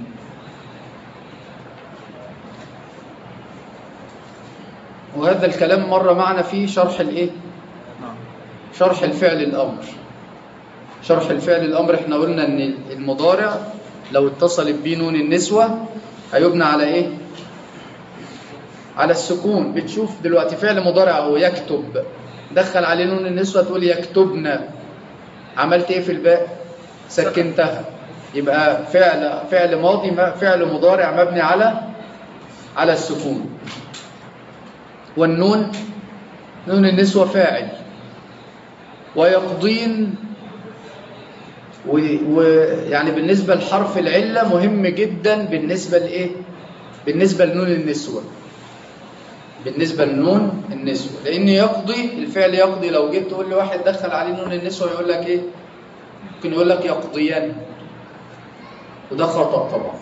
وهذا الكلام مر معنا في شرح الايه نعم شرح الفعل الامر شرح الفعل الامر احنا قلنا ان المضارع لو اتصلت به نون النسوه هيبنى على ايه على السكون بتشوف دلوقتي فعل مضارع هو يكتب دخل عليه نون النسوه تقول يكتبن عملت ايه في الباء سكنتها يبقى فعل فعل ماضي ما- فعل مضارع مبني على على السكون والنون نون النسوة فاعل ويقضين ويعني بالنسبة لحرف العلة مهم جدا بالنسبة لإيه؟ بالنسبة لنون النسوة بالنسبة لنون النسوة لأن يقضي الفعل يقضي لو جيت تقول لواحد دخل عليه نون النسوة يقول لك إيه؟ ممكن يقول لك يقضيان وده خطأ طبعا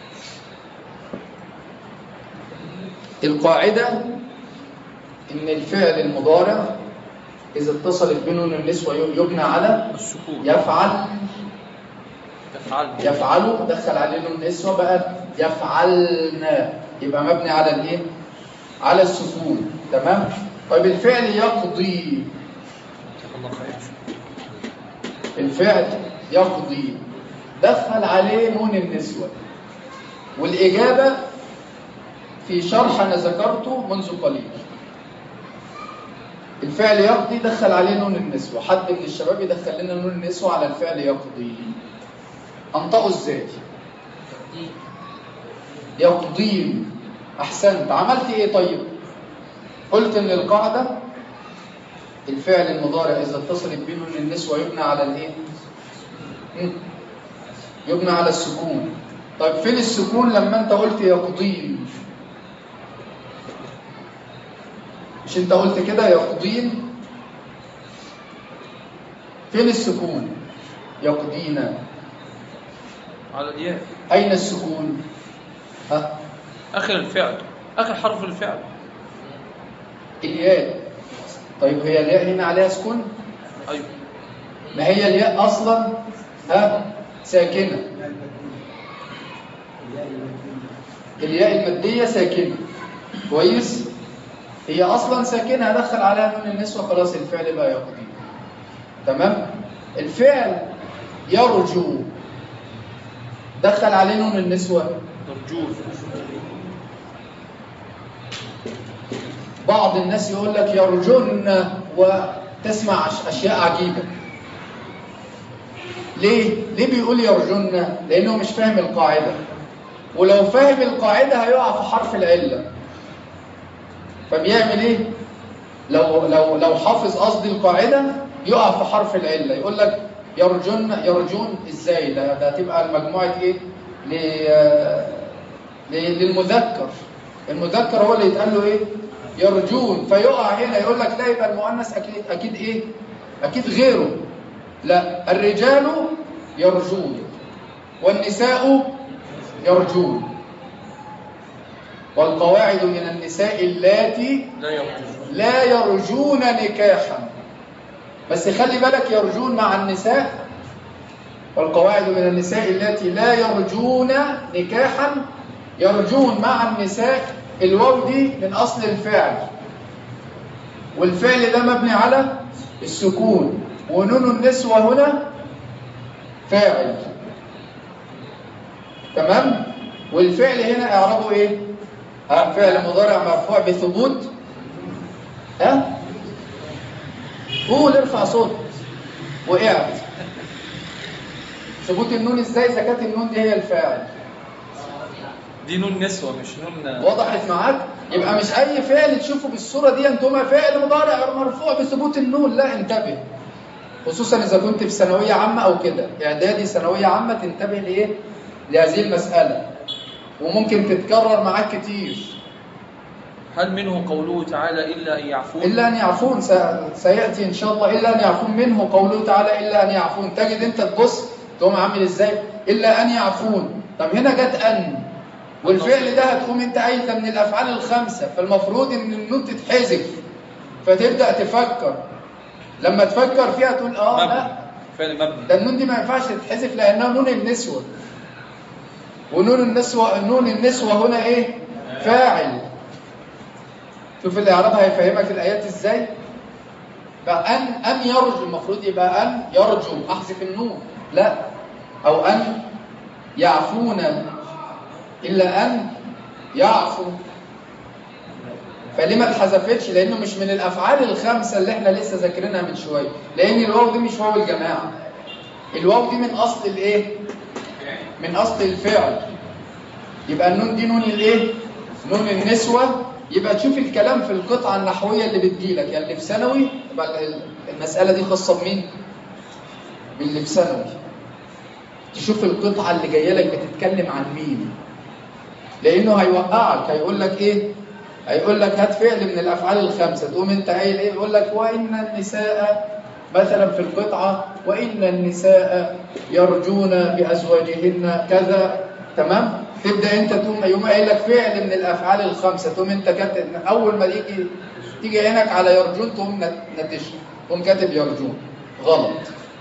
القاعدة إن الفعل المضارع إذا اتصلت بنون النسوة يبنى على السكون يفعل يفعل يفعلوا دخل عليه نون النسوة بقى يفعلنا يبقى مبني على الايه على السكون تمام طيب الفعل يقضي الله خير الفعل يقضي دخل عليه نون النسوة والإجابة في شرح أنا ذكرته منذ قليل الفعل يقضي دخل عليه نون النسوة حد من الشباب يدخل لنا نون النسوة على الفعل يقضي أنطقه إزاي يقضين احسنت عملت ايه طيب قلت ان القاعده الفعل المضارع اذا اتصلت به نون النسوه يبنى على الايه مم. يبنى على السكون طيب فين السكون لما انت قلت يقضين مش انت قلت كده يقضين فين السكون يقضينا على الياء اين السكون ها اخر الفعل اخر حرف الفعل الياء طيب هي الياء هنا عليها سكون ايوه ما هي الياء اصلا ها ساكنه الياء الماديه ساكنه كويس هي اصلا ساكنه هدخل عليها نون النسوه خلاص الفعل بقى يقضي تمام الفعل يرجو دخل عليه نون النسوه مرجوف بعض الناس يقول لك يرجون وتسمع أش- اشياء عجيبه ليه ليه بيقول يرجون لانه مش فاهم القاعده ولو فاهم القاعده هيقع في حرف العله فبيعمل ايه لو لو لو حافظ قصد القاعده يقع في حرف العله يقول لك يرجون يرجون ازاي ده ده تبقى المجموعه ايه ل- ل- للمذكر المذكر هو اللي يتقال له ايه يرجون فيقع هنا يقول لك لا يبقى المؤنث اكيد اكيد ايه اكيد غيره لا الرجال يرجون والنساء يرجون والقواعد من النساء اللاتي لا يرجوف لا يرجون نكاحا بس خلي بالك يرجون مع النساء والقواعد من النساء التي لا يرجون نكاحا يرجون مع النساء الواو دي من أصل الفعل والفعل ده مبني على السكون ونون النسوة هنا فاعل تمام والفعل هنا اعرابه ايه ها فعل مضارع مرفوع بثبوت ها قول ارفع صوت وقعت ثبوت النون ازاي زكاة النون دي هي الفاعل دي نون نسوة مش نون وضحت معاك يبقى مش اي فعل تشوفه بالصوره دي انتما فعل مضارع مرفوع بثبوت النون لا انتبه خصوصا اذا كنت في ثانويه عامه او كده اعدادي ثانويه عامه تنتبه لايه لهذه المساله وممكن تتكرر معاك كتير هل منه قوله تعالى إلا أن يعفون الا ان يعفون س- سياتي ان شاء الله الا ان يعفون منه قوله تعالى الا ان يعفون تجد انت تبص تقوم عامل ازاي الا ان يعفون طب هنا جت ان والفعل ده هتقوم انت قايل ده من الافعال الخمسه فالمفروض ان النون تتحذف فتبدا تفكر لما تفكر فيها تقول اه لا مبني فعل مبني ده النون دي ما ينفعش تتحذف لانها نون النسوه ونون النسوه نون النسوه هنا ايه فاعل شوف الاعراب هيفهمك الايات ازاي بقى ان ان يرجو المفروض يبقى ان يرجو احذف النون لا او ان يعفون الا ان يعفو فليه ما اتحذفتش لانه مش من الافعال الخمسه اللي احنا لسه ذاكرينها من شويه لان الواو دي مش واو الجماعه الواو دي من اصل الايه من اصل الفعل يبقى النون دي نون الايه نون النسوه يبقى تشوف الكلام في القطعه النحويه اللي بتجيلك يعني اللي في ثانوي يبقى ال- المساله دي خاصه بمين باللي في ثانوي تشوف القطعه اللي جايه لك بتتكلم عن مين لانه هيوقعك هيقول لك ايه هيقول لك هات فعل من الافعال الخمسه تقوم انت قايل ايه يقول لك وان النساء مثلا في القطعه وان النساء يرجون بازواجهن كذا تمام تبدا انت تقوم يقوم قايل لك فعل من الافعال الخمسه تقوم انت كاتب اول ما يجي تيجي عينك على يرجون تقوم نتشها تقوم كاتب يرجون غلط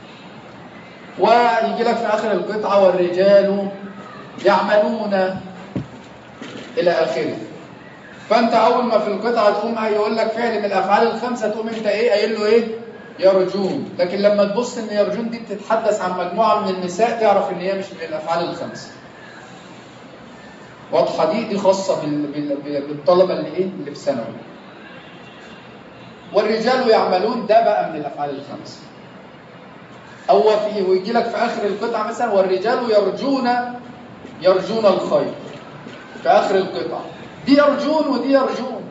ويجي لك في اخر القطعه والرجال يعملون الى اخره فانت اول ما في القطعه تقوم يقول لك فعل من الافعال الخمسه تقوم انت ايه قايل له ايه يرجون لكن لما تبص ان يرجون دي بتتحدث عن مجموعه من النساء تعرف ان هي مش من الافعال الخمسه واضحه دي دي خاصه بال... بال... بال- بالطلبه اللي ايه اللي في ثانوي والرجال يعملون ده بقى من الافعال الخمسه او في ويجي لك في اخر القطعه مثلا والرجال يرجون يرجون الخير في اخر القطعه دي يرجون ودي يرجون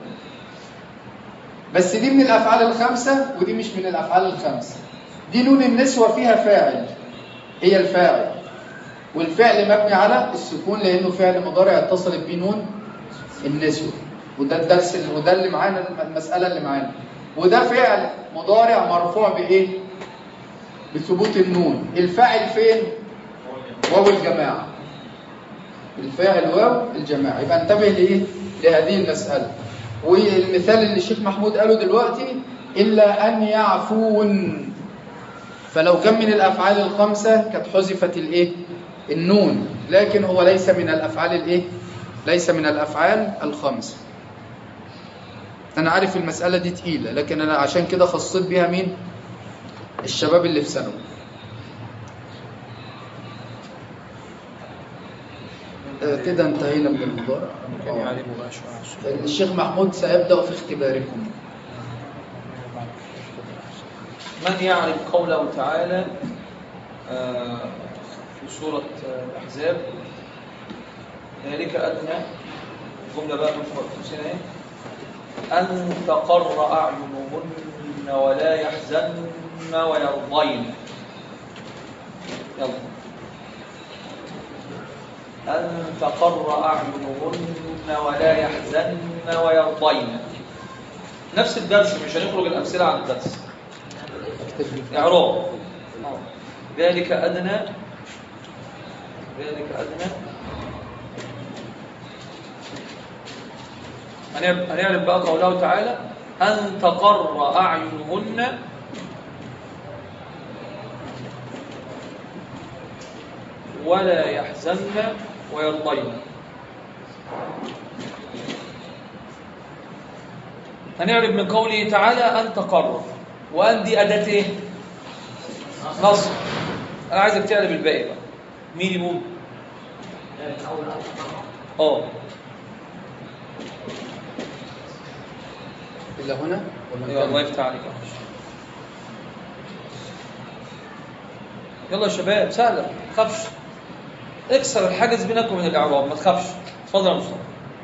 بس دي من الافعال الخمسه ودي مش من الافعال الخمسه دي نون النسوه فيها فاعل هي الفاعل والفعل مبني على السكون لانه فعل مضارع اتصلت بيه نون النسوه وده الدرس وده اللي معانا المساله اللي معانا وده فعل مضارع مرفوع بايه بثبوت النون الفاعل فين واو الجماعه الفاعل واو الجماعه يبقى انتبه لايه لهذه المساله والمثال اللي الشيخ محمود قاله دلوقتي الا ان يعفون فلو كان من الافعال الخمسه كانت حذفت الايه النون لكن هو ليس من الافعال الايه ليس من الافعال الخمسه انا عارف المساله دي تقيله لكن انا عشان كده خصيت بيها مين الشباب اللي في ثانوي آه، كده انتهينا من المضارع كان يعلمه بقى شوية الشيخ محمود سيبدا في اختباركم من يعرف قوله تعالى آه، في سورة آه، الأحزاب ذلك أدنى جملة بقى من فرقسين اهي أن تقر أعينهن ولا يحزن ويرضين يلا أن تقر أعينهن ولا يحزن ويرضين نفس الدرس مش هنخرج الأمثلة عن الدرس إعراب آه. ذلك أدنى ذلك أدنى هنعرف هنعرف بقى قوله تعالى أن تقر أعينهن ولا يحزن ويرضين هنعرف من قوله تعالى أن تقر وأن دي أداة إيه؟ نصب أنا عايزك تعرف الباقي بقى مين يقول؟ اه الا هنا ولا ايوه الله يفتح عليك يا باشا. يلا يا شباب سهله ما تخافش اكسر الحاجز بينك وبين الاعراب ما تخافش اتفضل يا مصطفى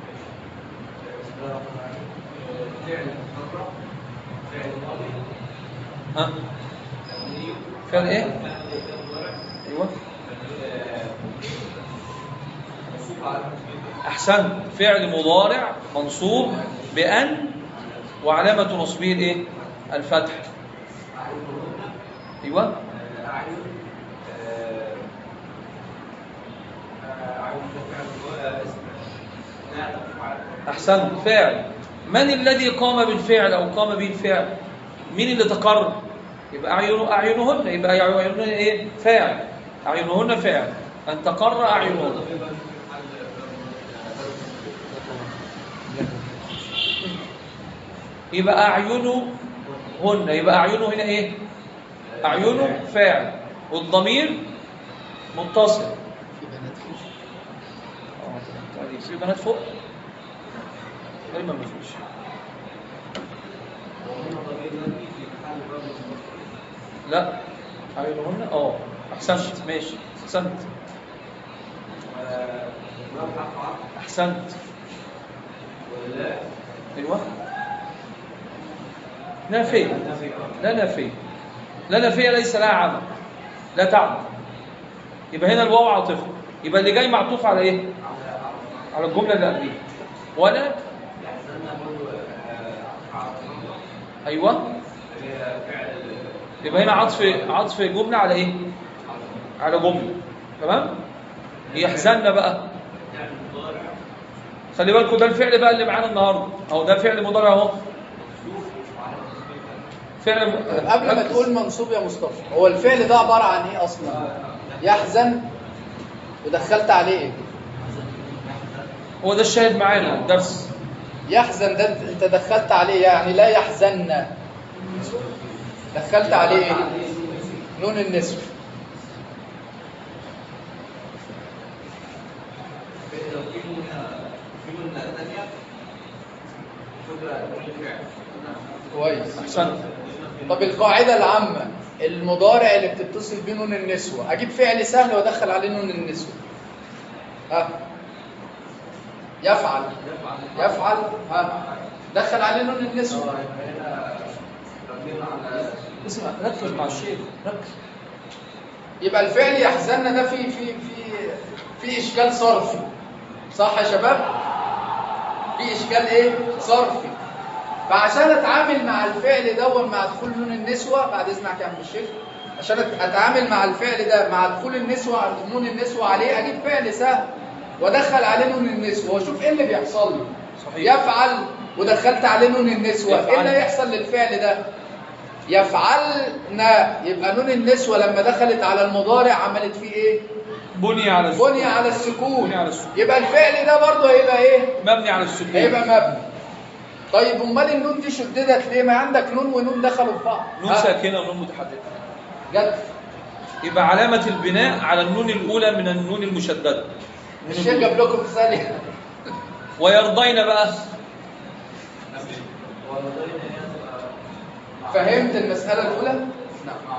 ها فعل ايه ايوه احسنت فعل مضارع منصوب بان وعلامه نصبه الايه الفتح ايوه احسنت فعل من الذي قام بالفعل او قام به الفعل مين اللي تقر يبقى أعين اعينهن يبقى اعينهن ايه فاعل اعينهن فاعل ان تقر اعينهن يبقى اعينهن يبقى اعينه هنا ايه اعينه فاعل والضمير متصل في بنات فيش اه طيب في بنات فوق غالبا ما فيش لا عينهن اه احسنت ماشي احسنت احسنت ايوه نافية لا نافية لا نافية ليس لها عمل لا تعمل يبقى هنا الواو عاطفة يبقى اللي جاي معطوف على ايه على الجملة اللي قبليها ولا ايوه يبقى هنا عطف عطف جملة على ايه على جملة تمام يحزننا بقى خلي بالكم ده الفعل بقى اللي معانا النهارده اهو ده فعل مضارع اهو فعل م... قبل ما تقول منصوب يا مصطفى هو الفعل ده عباره عن ايه اصلا يحزن ودخلت عليه ايه هو ده الشاهد معانا الدرس يحزن ده انت دخلت عليه يعني لا يحزن دخلت عليه ايه نون النسف كويس احسنت طب القاعدة العامة المضارع اللي بتتصل بيه نون النسوة أجيب فعل سهل وأدخل عليه نون النسوة ها يفعل يفعل ها دخل عليه نون النسوة اسمع ركز مع الشيخ ركز يبقى الفعل يحزننا ده في في في في اشكال صرفي صح يا شباب في اشكال ايه صرفي فعشان اتعامل مع الفعل ده مع دخول نون النسوة بعد اذنك يا عم الشيخ عشان أت- اتعامل مع الفعل ده مع دخول النسوة نون النسوة عليه اجيب فعل سهل وادخل عليه نون النسوة واشوف ايه اللي بيحصل لي صحيح. يفعل ودخلت عليه نون النسوة ايه يفعل. اللي هيحصل للفعل ده يفعلنا يبقى نون النسوة لما دخلت على المضارع عملت فيه ايه بني على السكون بني على السكون بني على السكون. يبقى الفعل ده برضه هيبقى ايه مبني على السكون هيبقى مبني طيب امال النون دي شددت ليه ما عندك نون ونون دخلوا في بعض نون ها، ساكنه ونون متحركه جت يبقى علامه البناء على النون الاولى من النون المشدده الشيخ جاب لكم مثال ويرضين بقى فهمت المسألة الأولى؟ نعم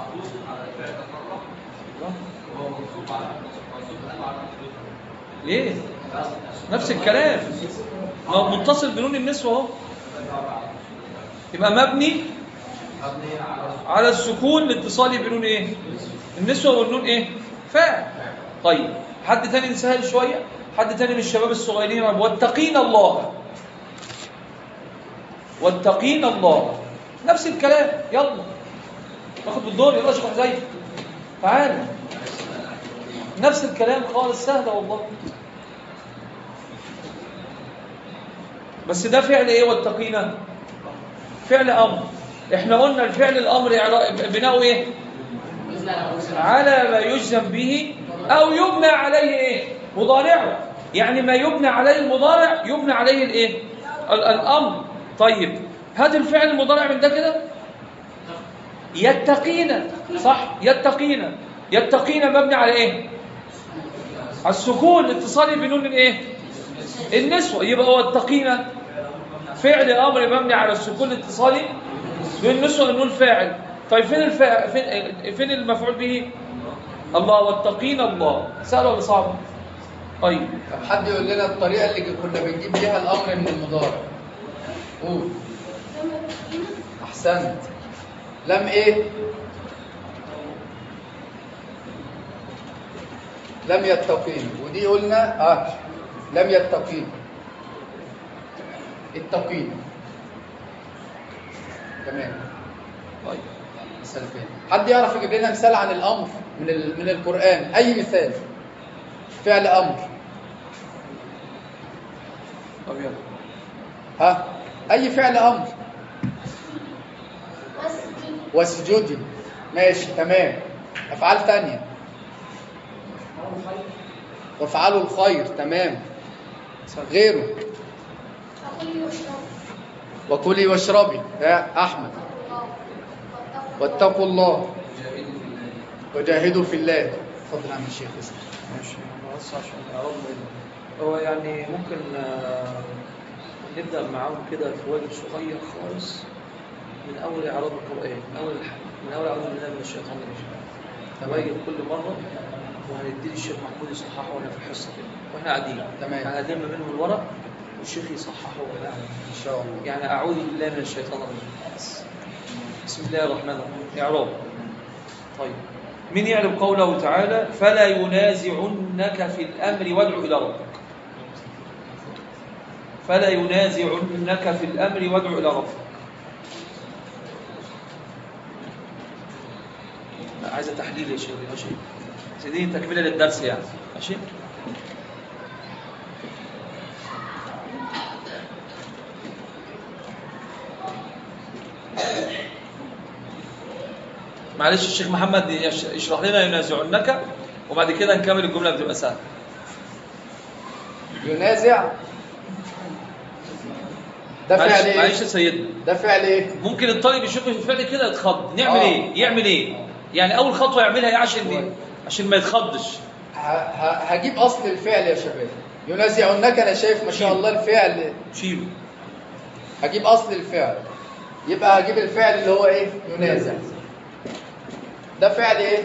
ليه نفس الكلام ما هو متصل بنون النسوة اهو يبقى مبني على السكون لاتصاله بنون ايه النسوة والنون ايه فاعل طيب حد تاني نسهل شوية حد تاني من الشباب الصغيرين يقول واتقين الله واتقين الله نفس الكلام يلا ناخد بالدور يلا اشرح زي تعال نفس الكلام خالص سهلة والله بس ده فعل ايه واتقينا فعل امر احنا قلنا الفعل الامر إعرا- بناؤه ايه على ما يجزم به او يبنى عليه ايه مضارعه يعني ما يبنى عليه المضارع يبنى عليه الايه ال- الامر طيب هات الفعل المضارع من ده كده يتقينا صح يتقينا يتقينا مبني على ايه على السكون الاتصالي بنون الايه النسوة يبقى هو اتقينا فعل امر مبني على السكون الاتصالي بالنسوة النون فاعل طيب فين الفاعل فين فين المفعول به الله واتقينا الله سهل ولا صعب طيب طب حد يقول لنا الطريقة اللي كنا بنجيب بيها الأمر من المضارع قول أحسنت لم إيه لم يتقين ودي قلنا آه لم يتقين التقين تمام طيب مثال تاني حد يعرف يجيب لنا مثال عن الأمر من ال... من القرآن أي مثال فعل أمر طب يلا ها اي فعل امر واسجدي ماشي تمام افعال تانية وافعلوا الخير تمام غيره وكلي واشربي يا احمد واتقوا الله وجاهدوا في الله اتفضل يا عم الشيخ اسمع ماشي بس عشان يعرضنا هو يعني ممكن آه، نبدأ معاهم كده في واجب صغير خالص من أول إعراض القرآن من أول الح- من أول أعوذ بالله من الشيطان الرجيم تمام. واجب كل مرة وهندي للشيخ محمود يصححه وأنا في الحصة كده وإحنا قاعدين تمام. إحنا قاعدين ما بينهم الورق والشيخ يصححه وأنا قاعد ان شاء الله يعني أعوذ بالله من الشيطان الرجيم بس. بسم الله الرحمن الرحيم إعراب طيب من يعلم قوله تعالى فلا ينازعنك في الأمر وادع إلى ربك فلا ينازعنك في الأمر وادع إلى ربك عايزة تحليل يا شيخ ماشي دي تكملة للدرس يعني ماشي معلش الشيخ محمد يش- يشرح لنا ينازعنك وبعد كده نكمل الجملة بتبقى سهلة ينازع ده فعل معلش معلش يا ايه سيدنا ده فعل ايه ممكن الطالب يشوف الفعل كده يتخض نعمل آه. ايه يعمل ايه يعني اول خطوه يعملها ايه عشان عشان ما يتخضش ه- ه- هجيب اصل الفعل يا شباب ينازعنك انا شايف ما شاء الله الفعل شيله هجيب اصل الفعل يبقى هجيب الفعل اللي هو ايه ينازع ده فعل ايه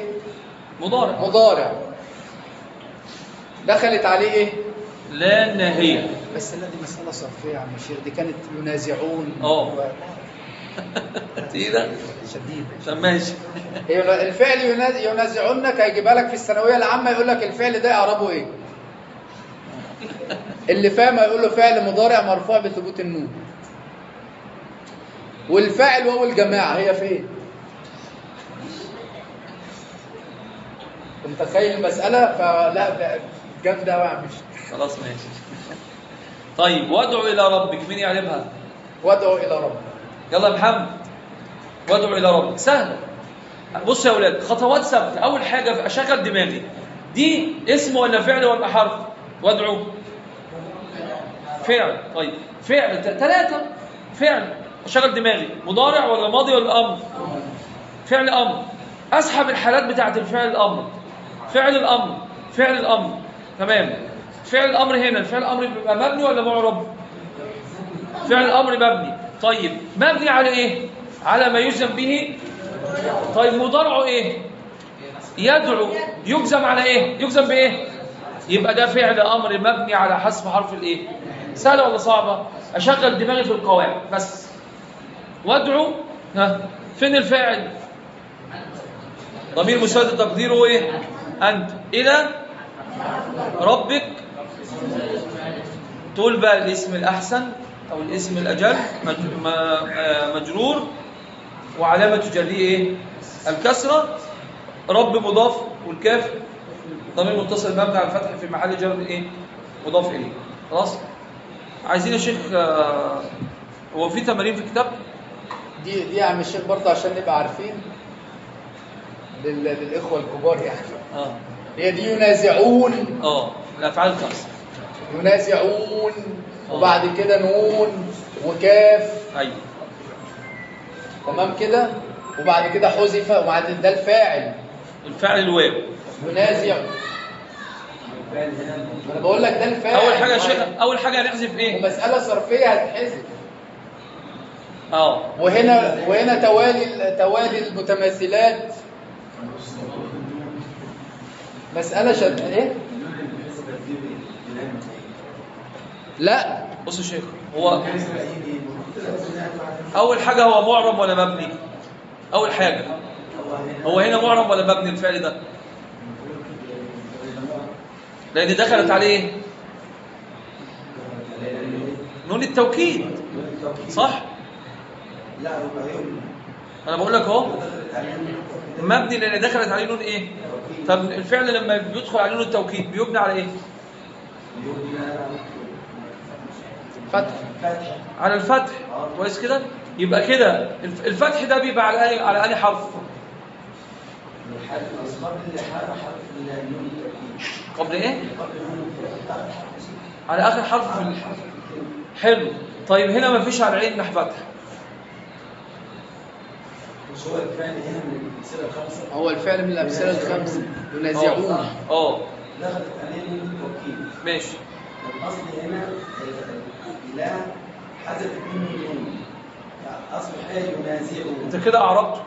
مضارع مضارع دخلت عليه ايه لا ناهيه بس لا دي مسألة صرفية يا عم الشيخ دي كانت ينازعون اه. و- تقيلة شديد طب ماشي هي الفعل يناز- ينازعونك هيجيبها لك في الثانوية العامة يقول لك الفعل ده إعرابه إيه؟ اللي فاهم هيقول له فعل مضارع مرفوع بثبوت النون والفاعل واو الجماعة هي فين؟ انت متخيل المسألة فلا ده جامدة قوي يا عم الشيخ. خلاص ماشي طيب وادعو الى ربك مين يعلمها وادعو إلى ربك يلا يا محمد وادعو الى ربك سهله بص يا اولاد خطوات ثابته اول حاجه اشغل دماغي دي اسم ولا فعل ولا حرف وادعو فعل طيب فعل ثلاثه فعل اشغل دماغي مضارع ولا ماضي ولا امر فعل امر اسحب الحالات بتاعه الفعل الامر فعل الامر فعل الامر تمام فعل الامر هنا الفعل الامر بيبقى مبني ولا معرب فعل الامر مبني طيب مبني على ايه على ما يجزم به طيب مضارعه ايه يدعو يجزم على ايه يجزم بايه يبقى ده فعل امر مبني على حذف حرف الايه سهله ولا صعبه اشغل دماغي في القواعد بس وادعو ها فين الفاعل ضمير مساعد تقديره ايه انت الى ربك تقول بقى الاسم الأحسن أو الاسم الأجل مج- ما- آه، مجرور وعلامة جريه إيه؟ الكسرة رب مضاف والكاف ضمير متصل مبني على الفتح في محل جر إيه؟ مضاف إليه خلاص عايزين يا شيخ آه، هو في تمارين في الكتاب دي دي يا عم الشيخ برضه عشان نبقى عارفين لل- للإخوة الكبار يعني اه هي دي ينازعون اه الأفعال الخمسة ينازعون وبعد كده نون وكاف أيوه تمام كده وبعد كده حذف وبعد ده الفاعل الفعل الواو ينازع انا بقول لك ده الفاعل أول حاجة يا شيخ أول حاجة هنحذف إيه؟ ومسألة صرفية هتتحذف اه وهنا وهنا توالي توالي المتماثلات مسألة شد ايه؟ لا بص يا شيخ هو اول حاجه هو معرب ولا مبني اول حاجه هو هنا معرب ولا مبني الفعل ده لان دخلت عليه نون التوكيد صح انا بقول لك اهو مبني لان دخلت عليه نون ايه طب الفعل لما بيدخل عليه نون التوكيد بيبنى على ايه فتح على الفتح كويس كده يبقى كده الف- الفتح ده بيبقى على أي على أي حرف قبل ايه على اخر حرف في ال- حلو طيب هنا ما فيش على العين نح فتح هو الفعل من الأمثلة الخمسة ينازعون اه دخلت عليه من التوكيد ماشي الاصل هنا لا حذفت منه النون اصبح ينازعه انت كده اعربت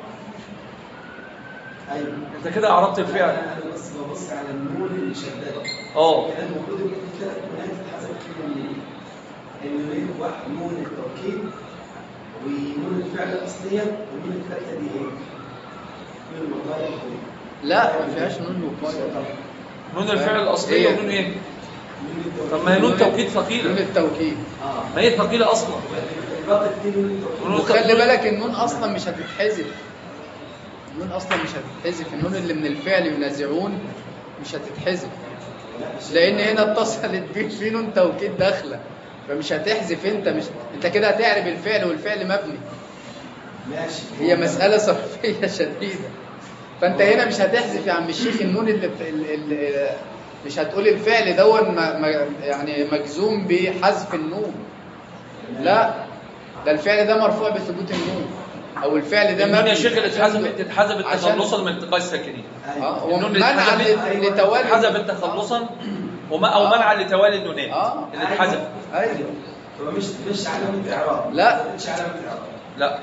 ايوه انت كده اعربت الفعل انا بس ببص على النون اللي شددت اه كده المفروض يكون في ثلاث نونات اتحذفت منهم النون النونين واحد نون التوكيد ونون الفعل الاصليه والنون الثالثه دي ايه؟ نون المضارع لا ما فيهاش نون وقاية طبعا نون الفعل الاصليه هي. ونون ايه نون التوكيد طب ما هي نون توكيد نون ثقيله التوكيد اه ما هي ثقيله اصلا الباقي دي نون التوكيد ونون وخلي التوكيد- بالك النون اصلا مش هتتحذف النون اصلا مش هتتحذف النون اللي من الفعل ينازعون مش هتتحذف لان هنا اتصلت بيه في نون توكيد داخله فمش هتحذف انت مش انت كده هتعرب الفعل والفعل مبني ماشي هي مسألة صرفية شديدة فأنت هنا مش هتحذف يا عم الشيخ النون اللي بت... ال... ال... مش هتقول الفعل دون ما... ما... يعني مجزوم بحذف النون لا ده الفعل ده مرفوع بثبوت النون أو الفعل ده النون مبني يا شيخ اللي اتحذفت اتحذفت عشان- تخلصا من التقاء الساكنين اه النون اللي ومنعا اتحذفت- لت- لتوالي اتحذفت تخلصا وما او آه. منعا لتوالي النونات اه اللي اتحذفت ايوه هو مش مش علامة إعراب لا. مش علامة إعراب لا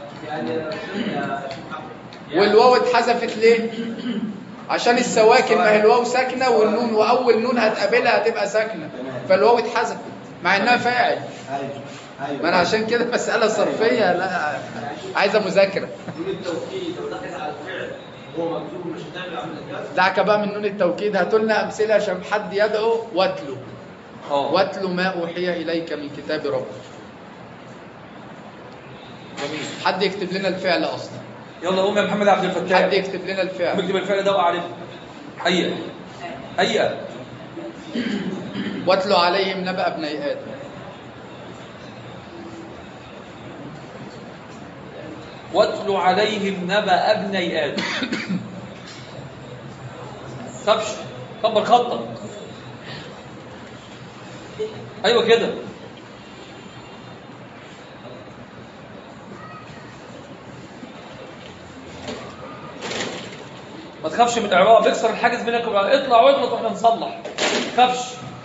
والواو اتحذفت ليه؟ عشان السواكن ما هي الواو ساكنة والنون وأول نون هتقابلها هتبقى ساكنة فالواو اتحذفت مع انها فاعل ايوه ايوه ما انا عشان كده مساله صرفيه لا عايزه مذاكره نون التوكيد لو دخل على الفعل هو مكتوب مش هتعمل عمل الجد دعك بقى من نون التوكيد هاتوا لنا امثله عشان حد يدعو واتلو اه واتلو ما اوحي اليك من كتاب ربك جميل حد يكتب لنا الفعل اصلا يلا قوم يا محمد عبد الفتاح حد يكتب لنا الفعل اكتب الفعل ده واعرفه هيا هيا واتلو عليهم نبأ ابني ادم واتل عليهم نبأ ابني آدم كبش كبر خطك ايوه كده ما تخافش من الاعراب اكسر الحاجز بينك وبين اطلع واغلط واحنا نصلح ما تخافش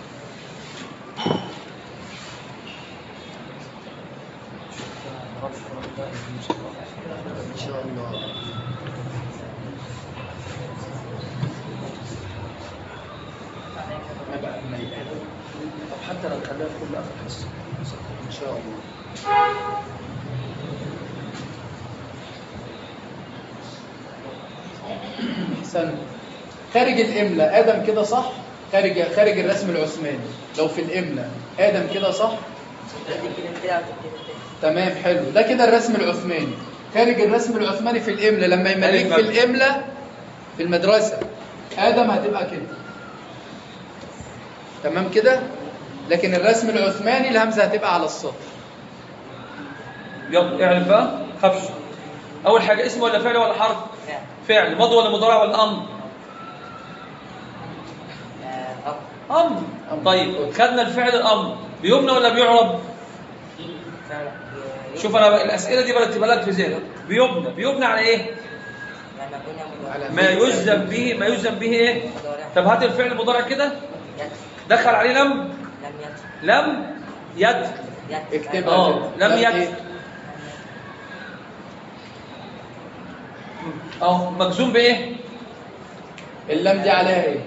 ان شاء الله نبأ ابني ادم طب حتى لو خليها في كل اخر حصه ان شاء الله احسن خارج الاملاء ادم كده صح خارج خارج الرسم العثماني لو في الاملاء ادم كده صح تمام حلو ده كده الرسم العثماني خارج الرسم العثماني في الاملاء لما يملك في الاملاء في المدرسه ادم هتبقى كده تمام كده لكن الرسم العثماني الهمزه هتبقى على السطر يلا اعرف بقى خافش اول حاجه اسم ولا فعل ولا حرف فعل ماضي ولا مضارع ولا امر امر طيب خدنا الفعل الامر بيبنى ولا بيعرب شوف انا بقى الاسئله دي برتبها لك في ذهنك بيبنى بيبنى على ايه على ما يجزم به ما يجزم به ايه طب هات الفعل المضارع كده دخل عليه لم لم يد اكتبها اه كده. لم إيه؟ يد اه مجزوم بايه اللام دي عليها ايه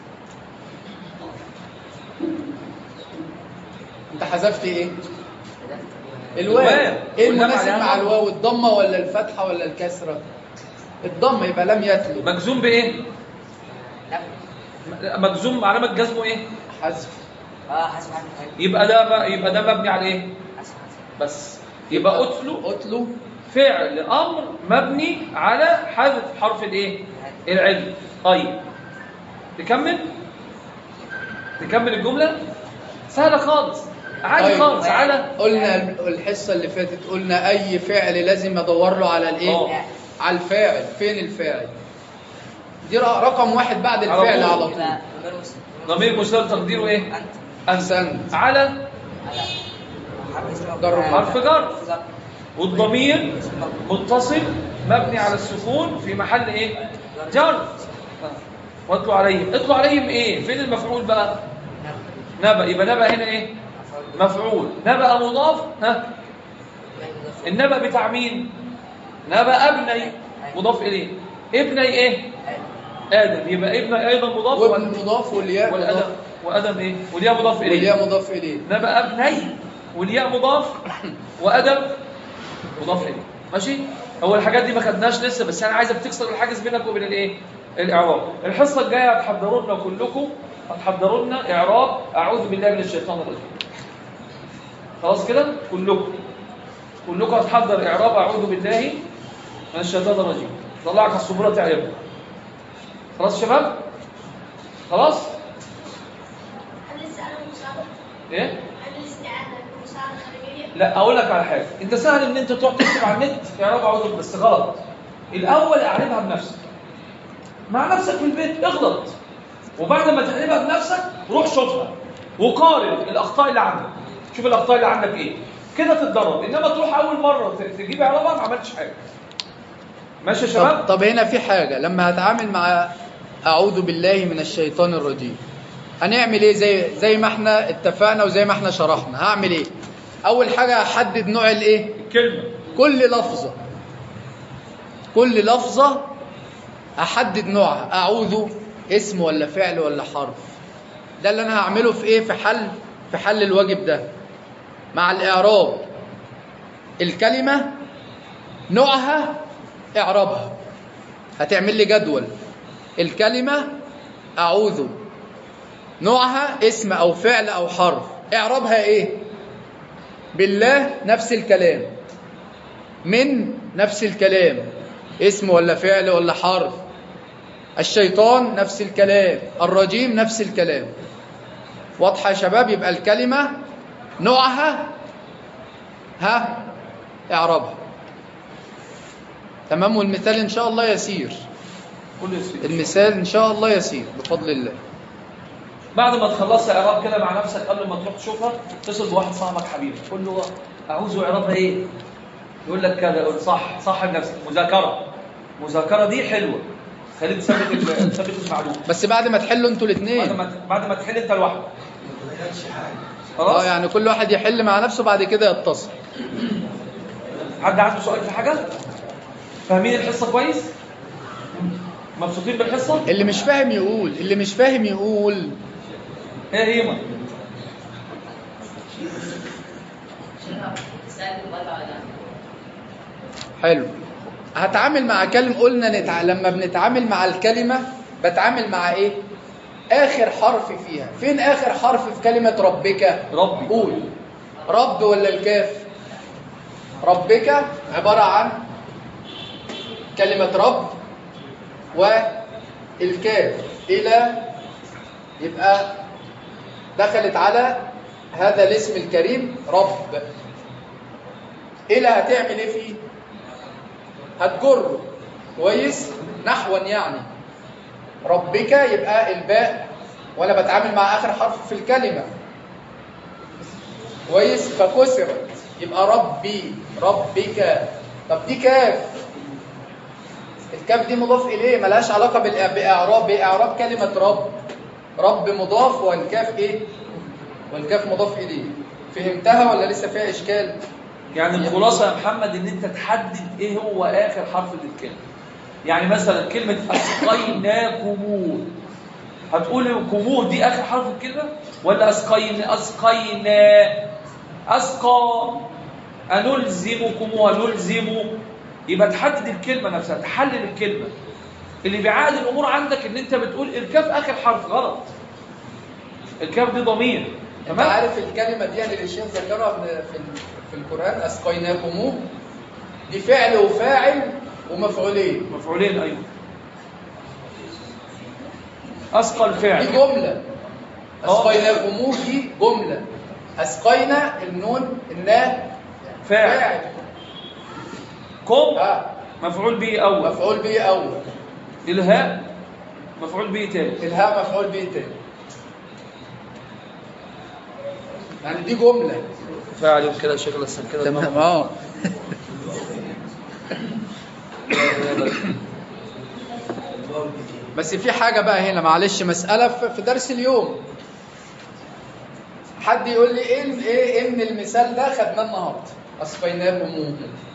انت حذفت ايه الواو الواو. ايه واللام المناسب عليها مع ضم. الواو الضمه ولا الفتحه ولا الكسره الضمه يبقى لم يتلو مجزوم بايه م- مجزوم علامه جزمه ايه حذف يبقى ده بقى يبقى ده مبني على ايه بس يبقى اتلو اتلو فعل امر مبني على حذف حرف الايه العلم طيب نكمل نكمل الجمله سهله خالص عادي طيب. خالص على قلنا الحصه اللي فاتت قلنا اي فعل لازم ادور له على الايه آه. على الفاعل فين الفاعل دي ر- رقم واحد بعد على الفعل طول. على طول ضمير مسلم تقديره ايه احسنت على جر حرف جر والضمير متصل مبني على السكون في محل ايه جر واتلوا عليهم اتلوا عليهم ايه فين المفعول بقى نبأ يبقى نبأ هنا ايه مفعول نبأ مضاف ها النبأ بتاع مين نبأ ابني مضاف اليه ابني ايه ادم يبقى ابني ايضا مضاف وابن وال- مضاف والياء والادم مضاف وادم ايه والياء مضاف اليه والياء مضاف اليه نبأ ابني والياء مضاف وادم مضاف اليه ماشي هو الحاجات دي ما خدناش لسه بس انا عايزك تكسر الحاجز بينك وبين الايه الاعراب الحصه الجايه هتحضروا لنا كلكم هتحضروا لنا اعراب اعوذ بالله من الشيطان الرجيم خلاص كده كلكم كلكم هتحضر اعراب اعوذ بالله من الشيطان الرجيم طلعك على السبوره تعرفها خلاص يا شباب خلاص هل الاستعانة مساعدة؟ ايه هل الاستعانة مساعدة خارجية؟ لا اقول لك على حاجه انت سهل ان انت تروح تكتب على النت اعراب اعوذ بس غلط الاول اعربها بنفسك مع نفسك في البيت اغلط وبعد ما تقلبها بنفسك روح شوفها وقارن الاخطاء اللي عندك شوف الاخطاء اللي عندك ايه كده تتدرب انما تروح اول مره ت- تجيب اعرابها ما عملتش حاجه ماشي يا طب, شباب طب هنا في حاجة لما هتعامل مع أعوذ بالله من الشيطان الرجيم هنعمل ايه زي زي ما احنا اتفقنا وزي ما احنا شرحنا هعمل ايه أول حاجة هحدد نوع الايه الكلمه كل لفظة كل لفظة أحدد نوعها أعوذ اسم ولا فعل ولا حرف ده اللي أنا هعمله في إيه في حل في حل الواجب ده مع الإعراب الكلمة نوعها إعرابها هتعمل لي جدول الكلمة أعوذ نوعها اسم أو فعل أو حرف إعرابها إيه بالله نفس الكلام من نفس الكلام اسم ولا فعل ولا حرف الشيطان نفس الكلام الرجيم نفس الكلام واضحة يا شباب يبقى الكلمة نوعها ها اعرابها تمام والمثال ان شاء الله يسير كل يسير المثال ان شاء الله يسير بفضل الله بعد ما تخلص اعراب كده مع نفسك قبل ما تروح تشوفها اتصل بواحد صاحبك حبيبي قول له اعوذ اعرابها ايه يقول لك كذا يقول صح صح لنفسك مذاكره مذاكره دي حلوه خليك تثبت ال- تثبت المعلومه بس بعد ما تحلوا انتوا بعد الاثنين ما بعد ما تحل انت لوحدك ما تغيرش حاجه خلاص اه يعني كل واحد يحل مع نفسه بعد كده يتصل حد عنده سؤال في حاجه فاهمين الحصه كويس مبسوطين بالحصه اللي مش فاهم يقول اللي مش فاهم يقول ايه هيما حلو هتعامل مع كلمة قلنا نتع... لما بنتعامل مع الكلمة بتعامل مع ايه اخر حرف فيها فين اخر حرف في كلمة ربك ربي قول رب ولا الكاف ربك عبارة عن كلمة رب والكاف إلى يبقى دخلت على هذا الاسم الكريم رب إلى هتعمل إيه فيه هتجره كويس نحوا يعني ربك يبقى الباء وأنا بتعامل مع آخر حرف في الكلمة كويس فكسرت يبقى ربي ربك طب دي كاف الكاف دي مضاف اليه ملهاش علاقه بالإع- باعراب باعراب كلمه رب رب مضاف والكاف ايه والكاف مضاف اليه فهمتها ولا لسه فيها اشكال يعني الخلاصه يا محمد ان انت تحدد ايه هو اخر حرف للكلمه يعني مثلا كلمه اسقيناكموه هتقول كموه دي اخر حرف الكلمه ولا اسقين اسقينا اسقى انلزمكموها نلزم يبقى تحدد الكلمه نفسها تحلل الكلمه اللي بيعاد الامور عندك ان انت بتقول الكاف اخر حرف غلط الكاف دي ضمير انت تمام عارف الكلمه دي اللي الشيخ ذكرها في في- في القران اسقيناكموه دي فعل وفاعل ومفعولين مفعولين ايوه اسقى دي الفعل جمله اسقيناكموه دي جمله اسقينا النون الناء فاعل فاعل كم اه مفعول به اول مفعول به اول الهاء مفعول به تاني الهاء مفعول به تاني يعني دي جمله فاعل كده شغل السن كده تمام اه بس في حاجه بقى هنا معلش مساله في في درس اليوم حد يقول لي ايه ال- ايه ان المثال ده خدناه النهارده اصفيناه بموت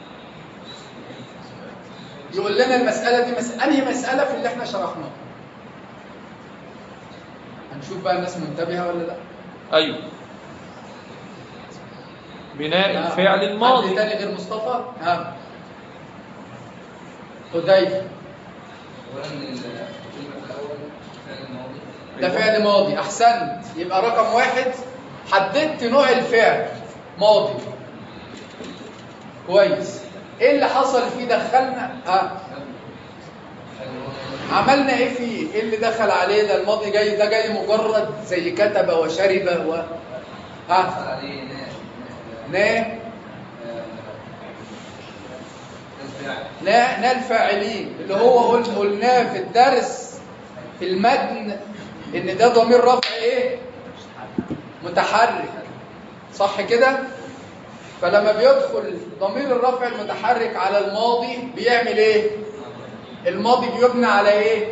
يقول لنا المساله دي مس... انهي مساله في اللي احنا شرحناه هنشوف بقى الناس منتبهه ولا لا ايوه بناء الفعل حد الماضي تاني غير مصطفى ها حذيفه ده فعل ماضي احسنت يبقى رقم واحد حددت نوع الفعل ماضي كويس ايه اللي حصل فيه دخلنا ها عملنا ايه فيه ايه اللي دخل عليه ده الماضي جاي ده جاي مجرد زي كتب وشرب و ها نا نا نا الفاعلين اللي هو قلنا قلناه في الدرس في المتن ان ده ضمير رفع ايه متحرك صح كده فلما بيدخل ضمير الرفع المتحرك على الماضي بيعمل ايه الماضي بيبنى على ايه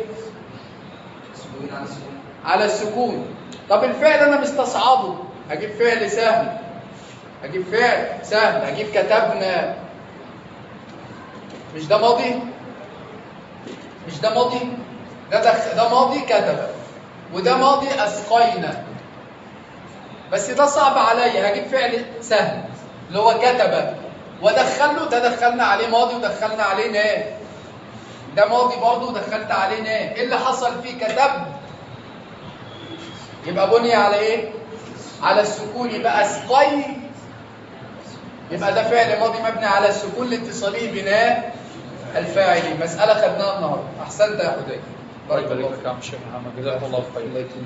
على السكون طب الفعل انا مستصعبه اجيب فعل سهل اجيب فعل سهل اجيب كتبنا مش ده ماضي مش ده ماضي ده دخ... ده ماضي كتب وده ماضي اسقينا بس ده صعب عليا هجيب فعل سهل اللي هو كتب وادخله ده دخلنا عليه ماضي ودخلنا عليه نام ده ماضي برضه ودخلت عليه نام ايه اللي حصل فيه كتب يبقى بني على ايه على السكون يبقى اسقي يبقى ده فعل ماضي مبني على السكون لاتصاله بناء الفاعل مسألة خدناها النهارده احسنت يا حذيفه الله يبارك فيك يا عم الشيخ محمد جزاكم الله خير الله يكرمك.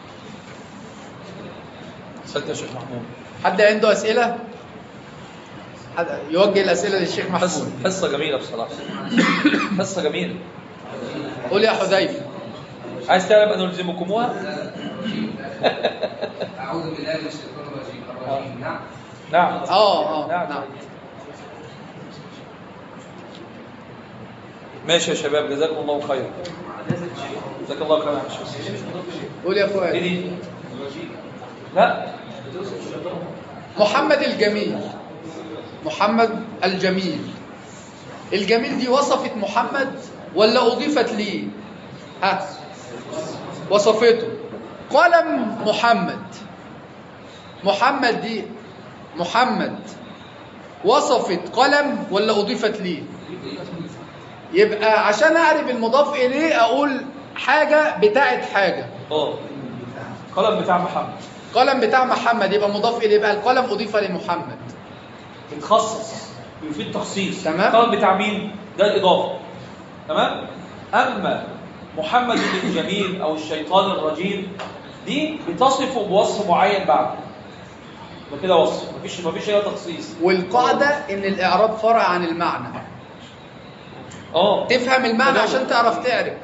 سألت يا شيخ محمود حد عنده اسئله حد يوجه الاسئله للشيخ حصة محمود حصة جميلة بصراحة حصة جميلة قول يا حذيفه عايز تعرف أن نلزمكموها؟ أعوذ بالله من الشيطان الرجيم الرجيم نعم نعم اه اه نعم. نعم ماشي يا شباب جزاكم الله خير جزاك الله خير يا عم الشيخ قول يا ايه فؤاد دي؟ لا محمد الجميل محمد الجميل الجميل دي وصفت محمد ولا أضيفت ليه ها وصفته قلم محمد محمد دي محمد وصفت قلم ولا أضيفت ليه يبقى عشان أعرف المضاف إليه أقول حاجة بتاعت حاجة اه قلم بتاع محمد قلم بتاع محمد يبقى مضاف إليه يبقى القلم أضيف لمحمد بتخصص ويفيد تخصيص تمام. القلم بتاع مين؟ ده الإضافة تمام؟ أما محمد بن الجميل أو الشيطان الرجيم دي بتصفه بوصف معين بعده ده كده وصف مفيش مفيش هي تخصيص والقاعدة إن الإعراب فرع عن المعنى اه تفهم المعنى تمام. عشان تعرف تعرف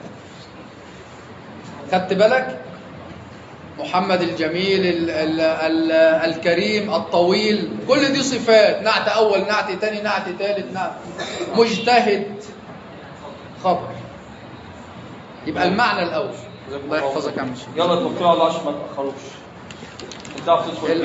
خدت بالك محمد الجميل ال ال ال الكريم الطويل كل دي صفات نعت أول نعت تاني نعت تالت نعت مجتهد خبر يبقى المعنى الأول جزاكم الله الله يحفظك خير. يا عم الشيخ. يلا توكلوا على الله عشان ما تأخروش انت عارف تدخل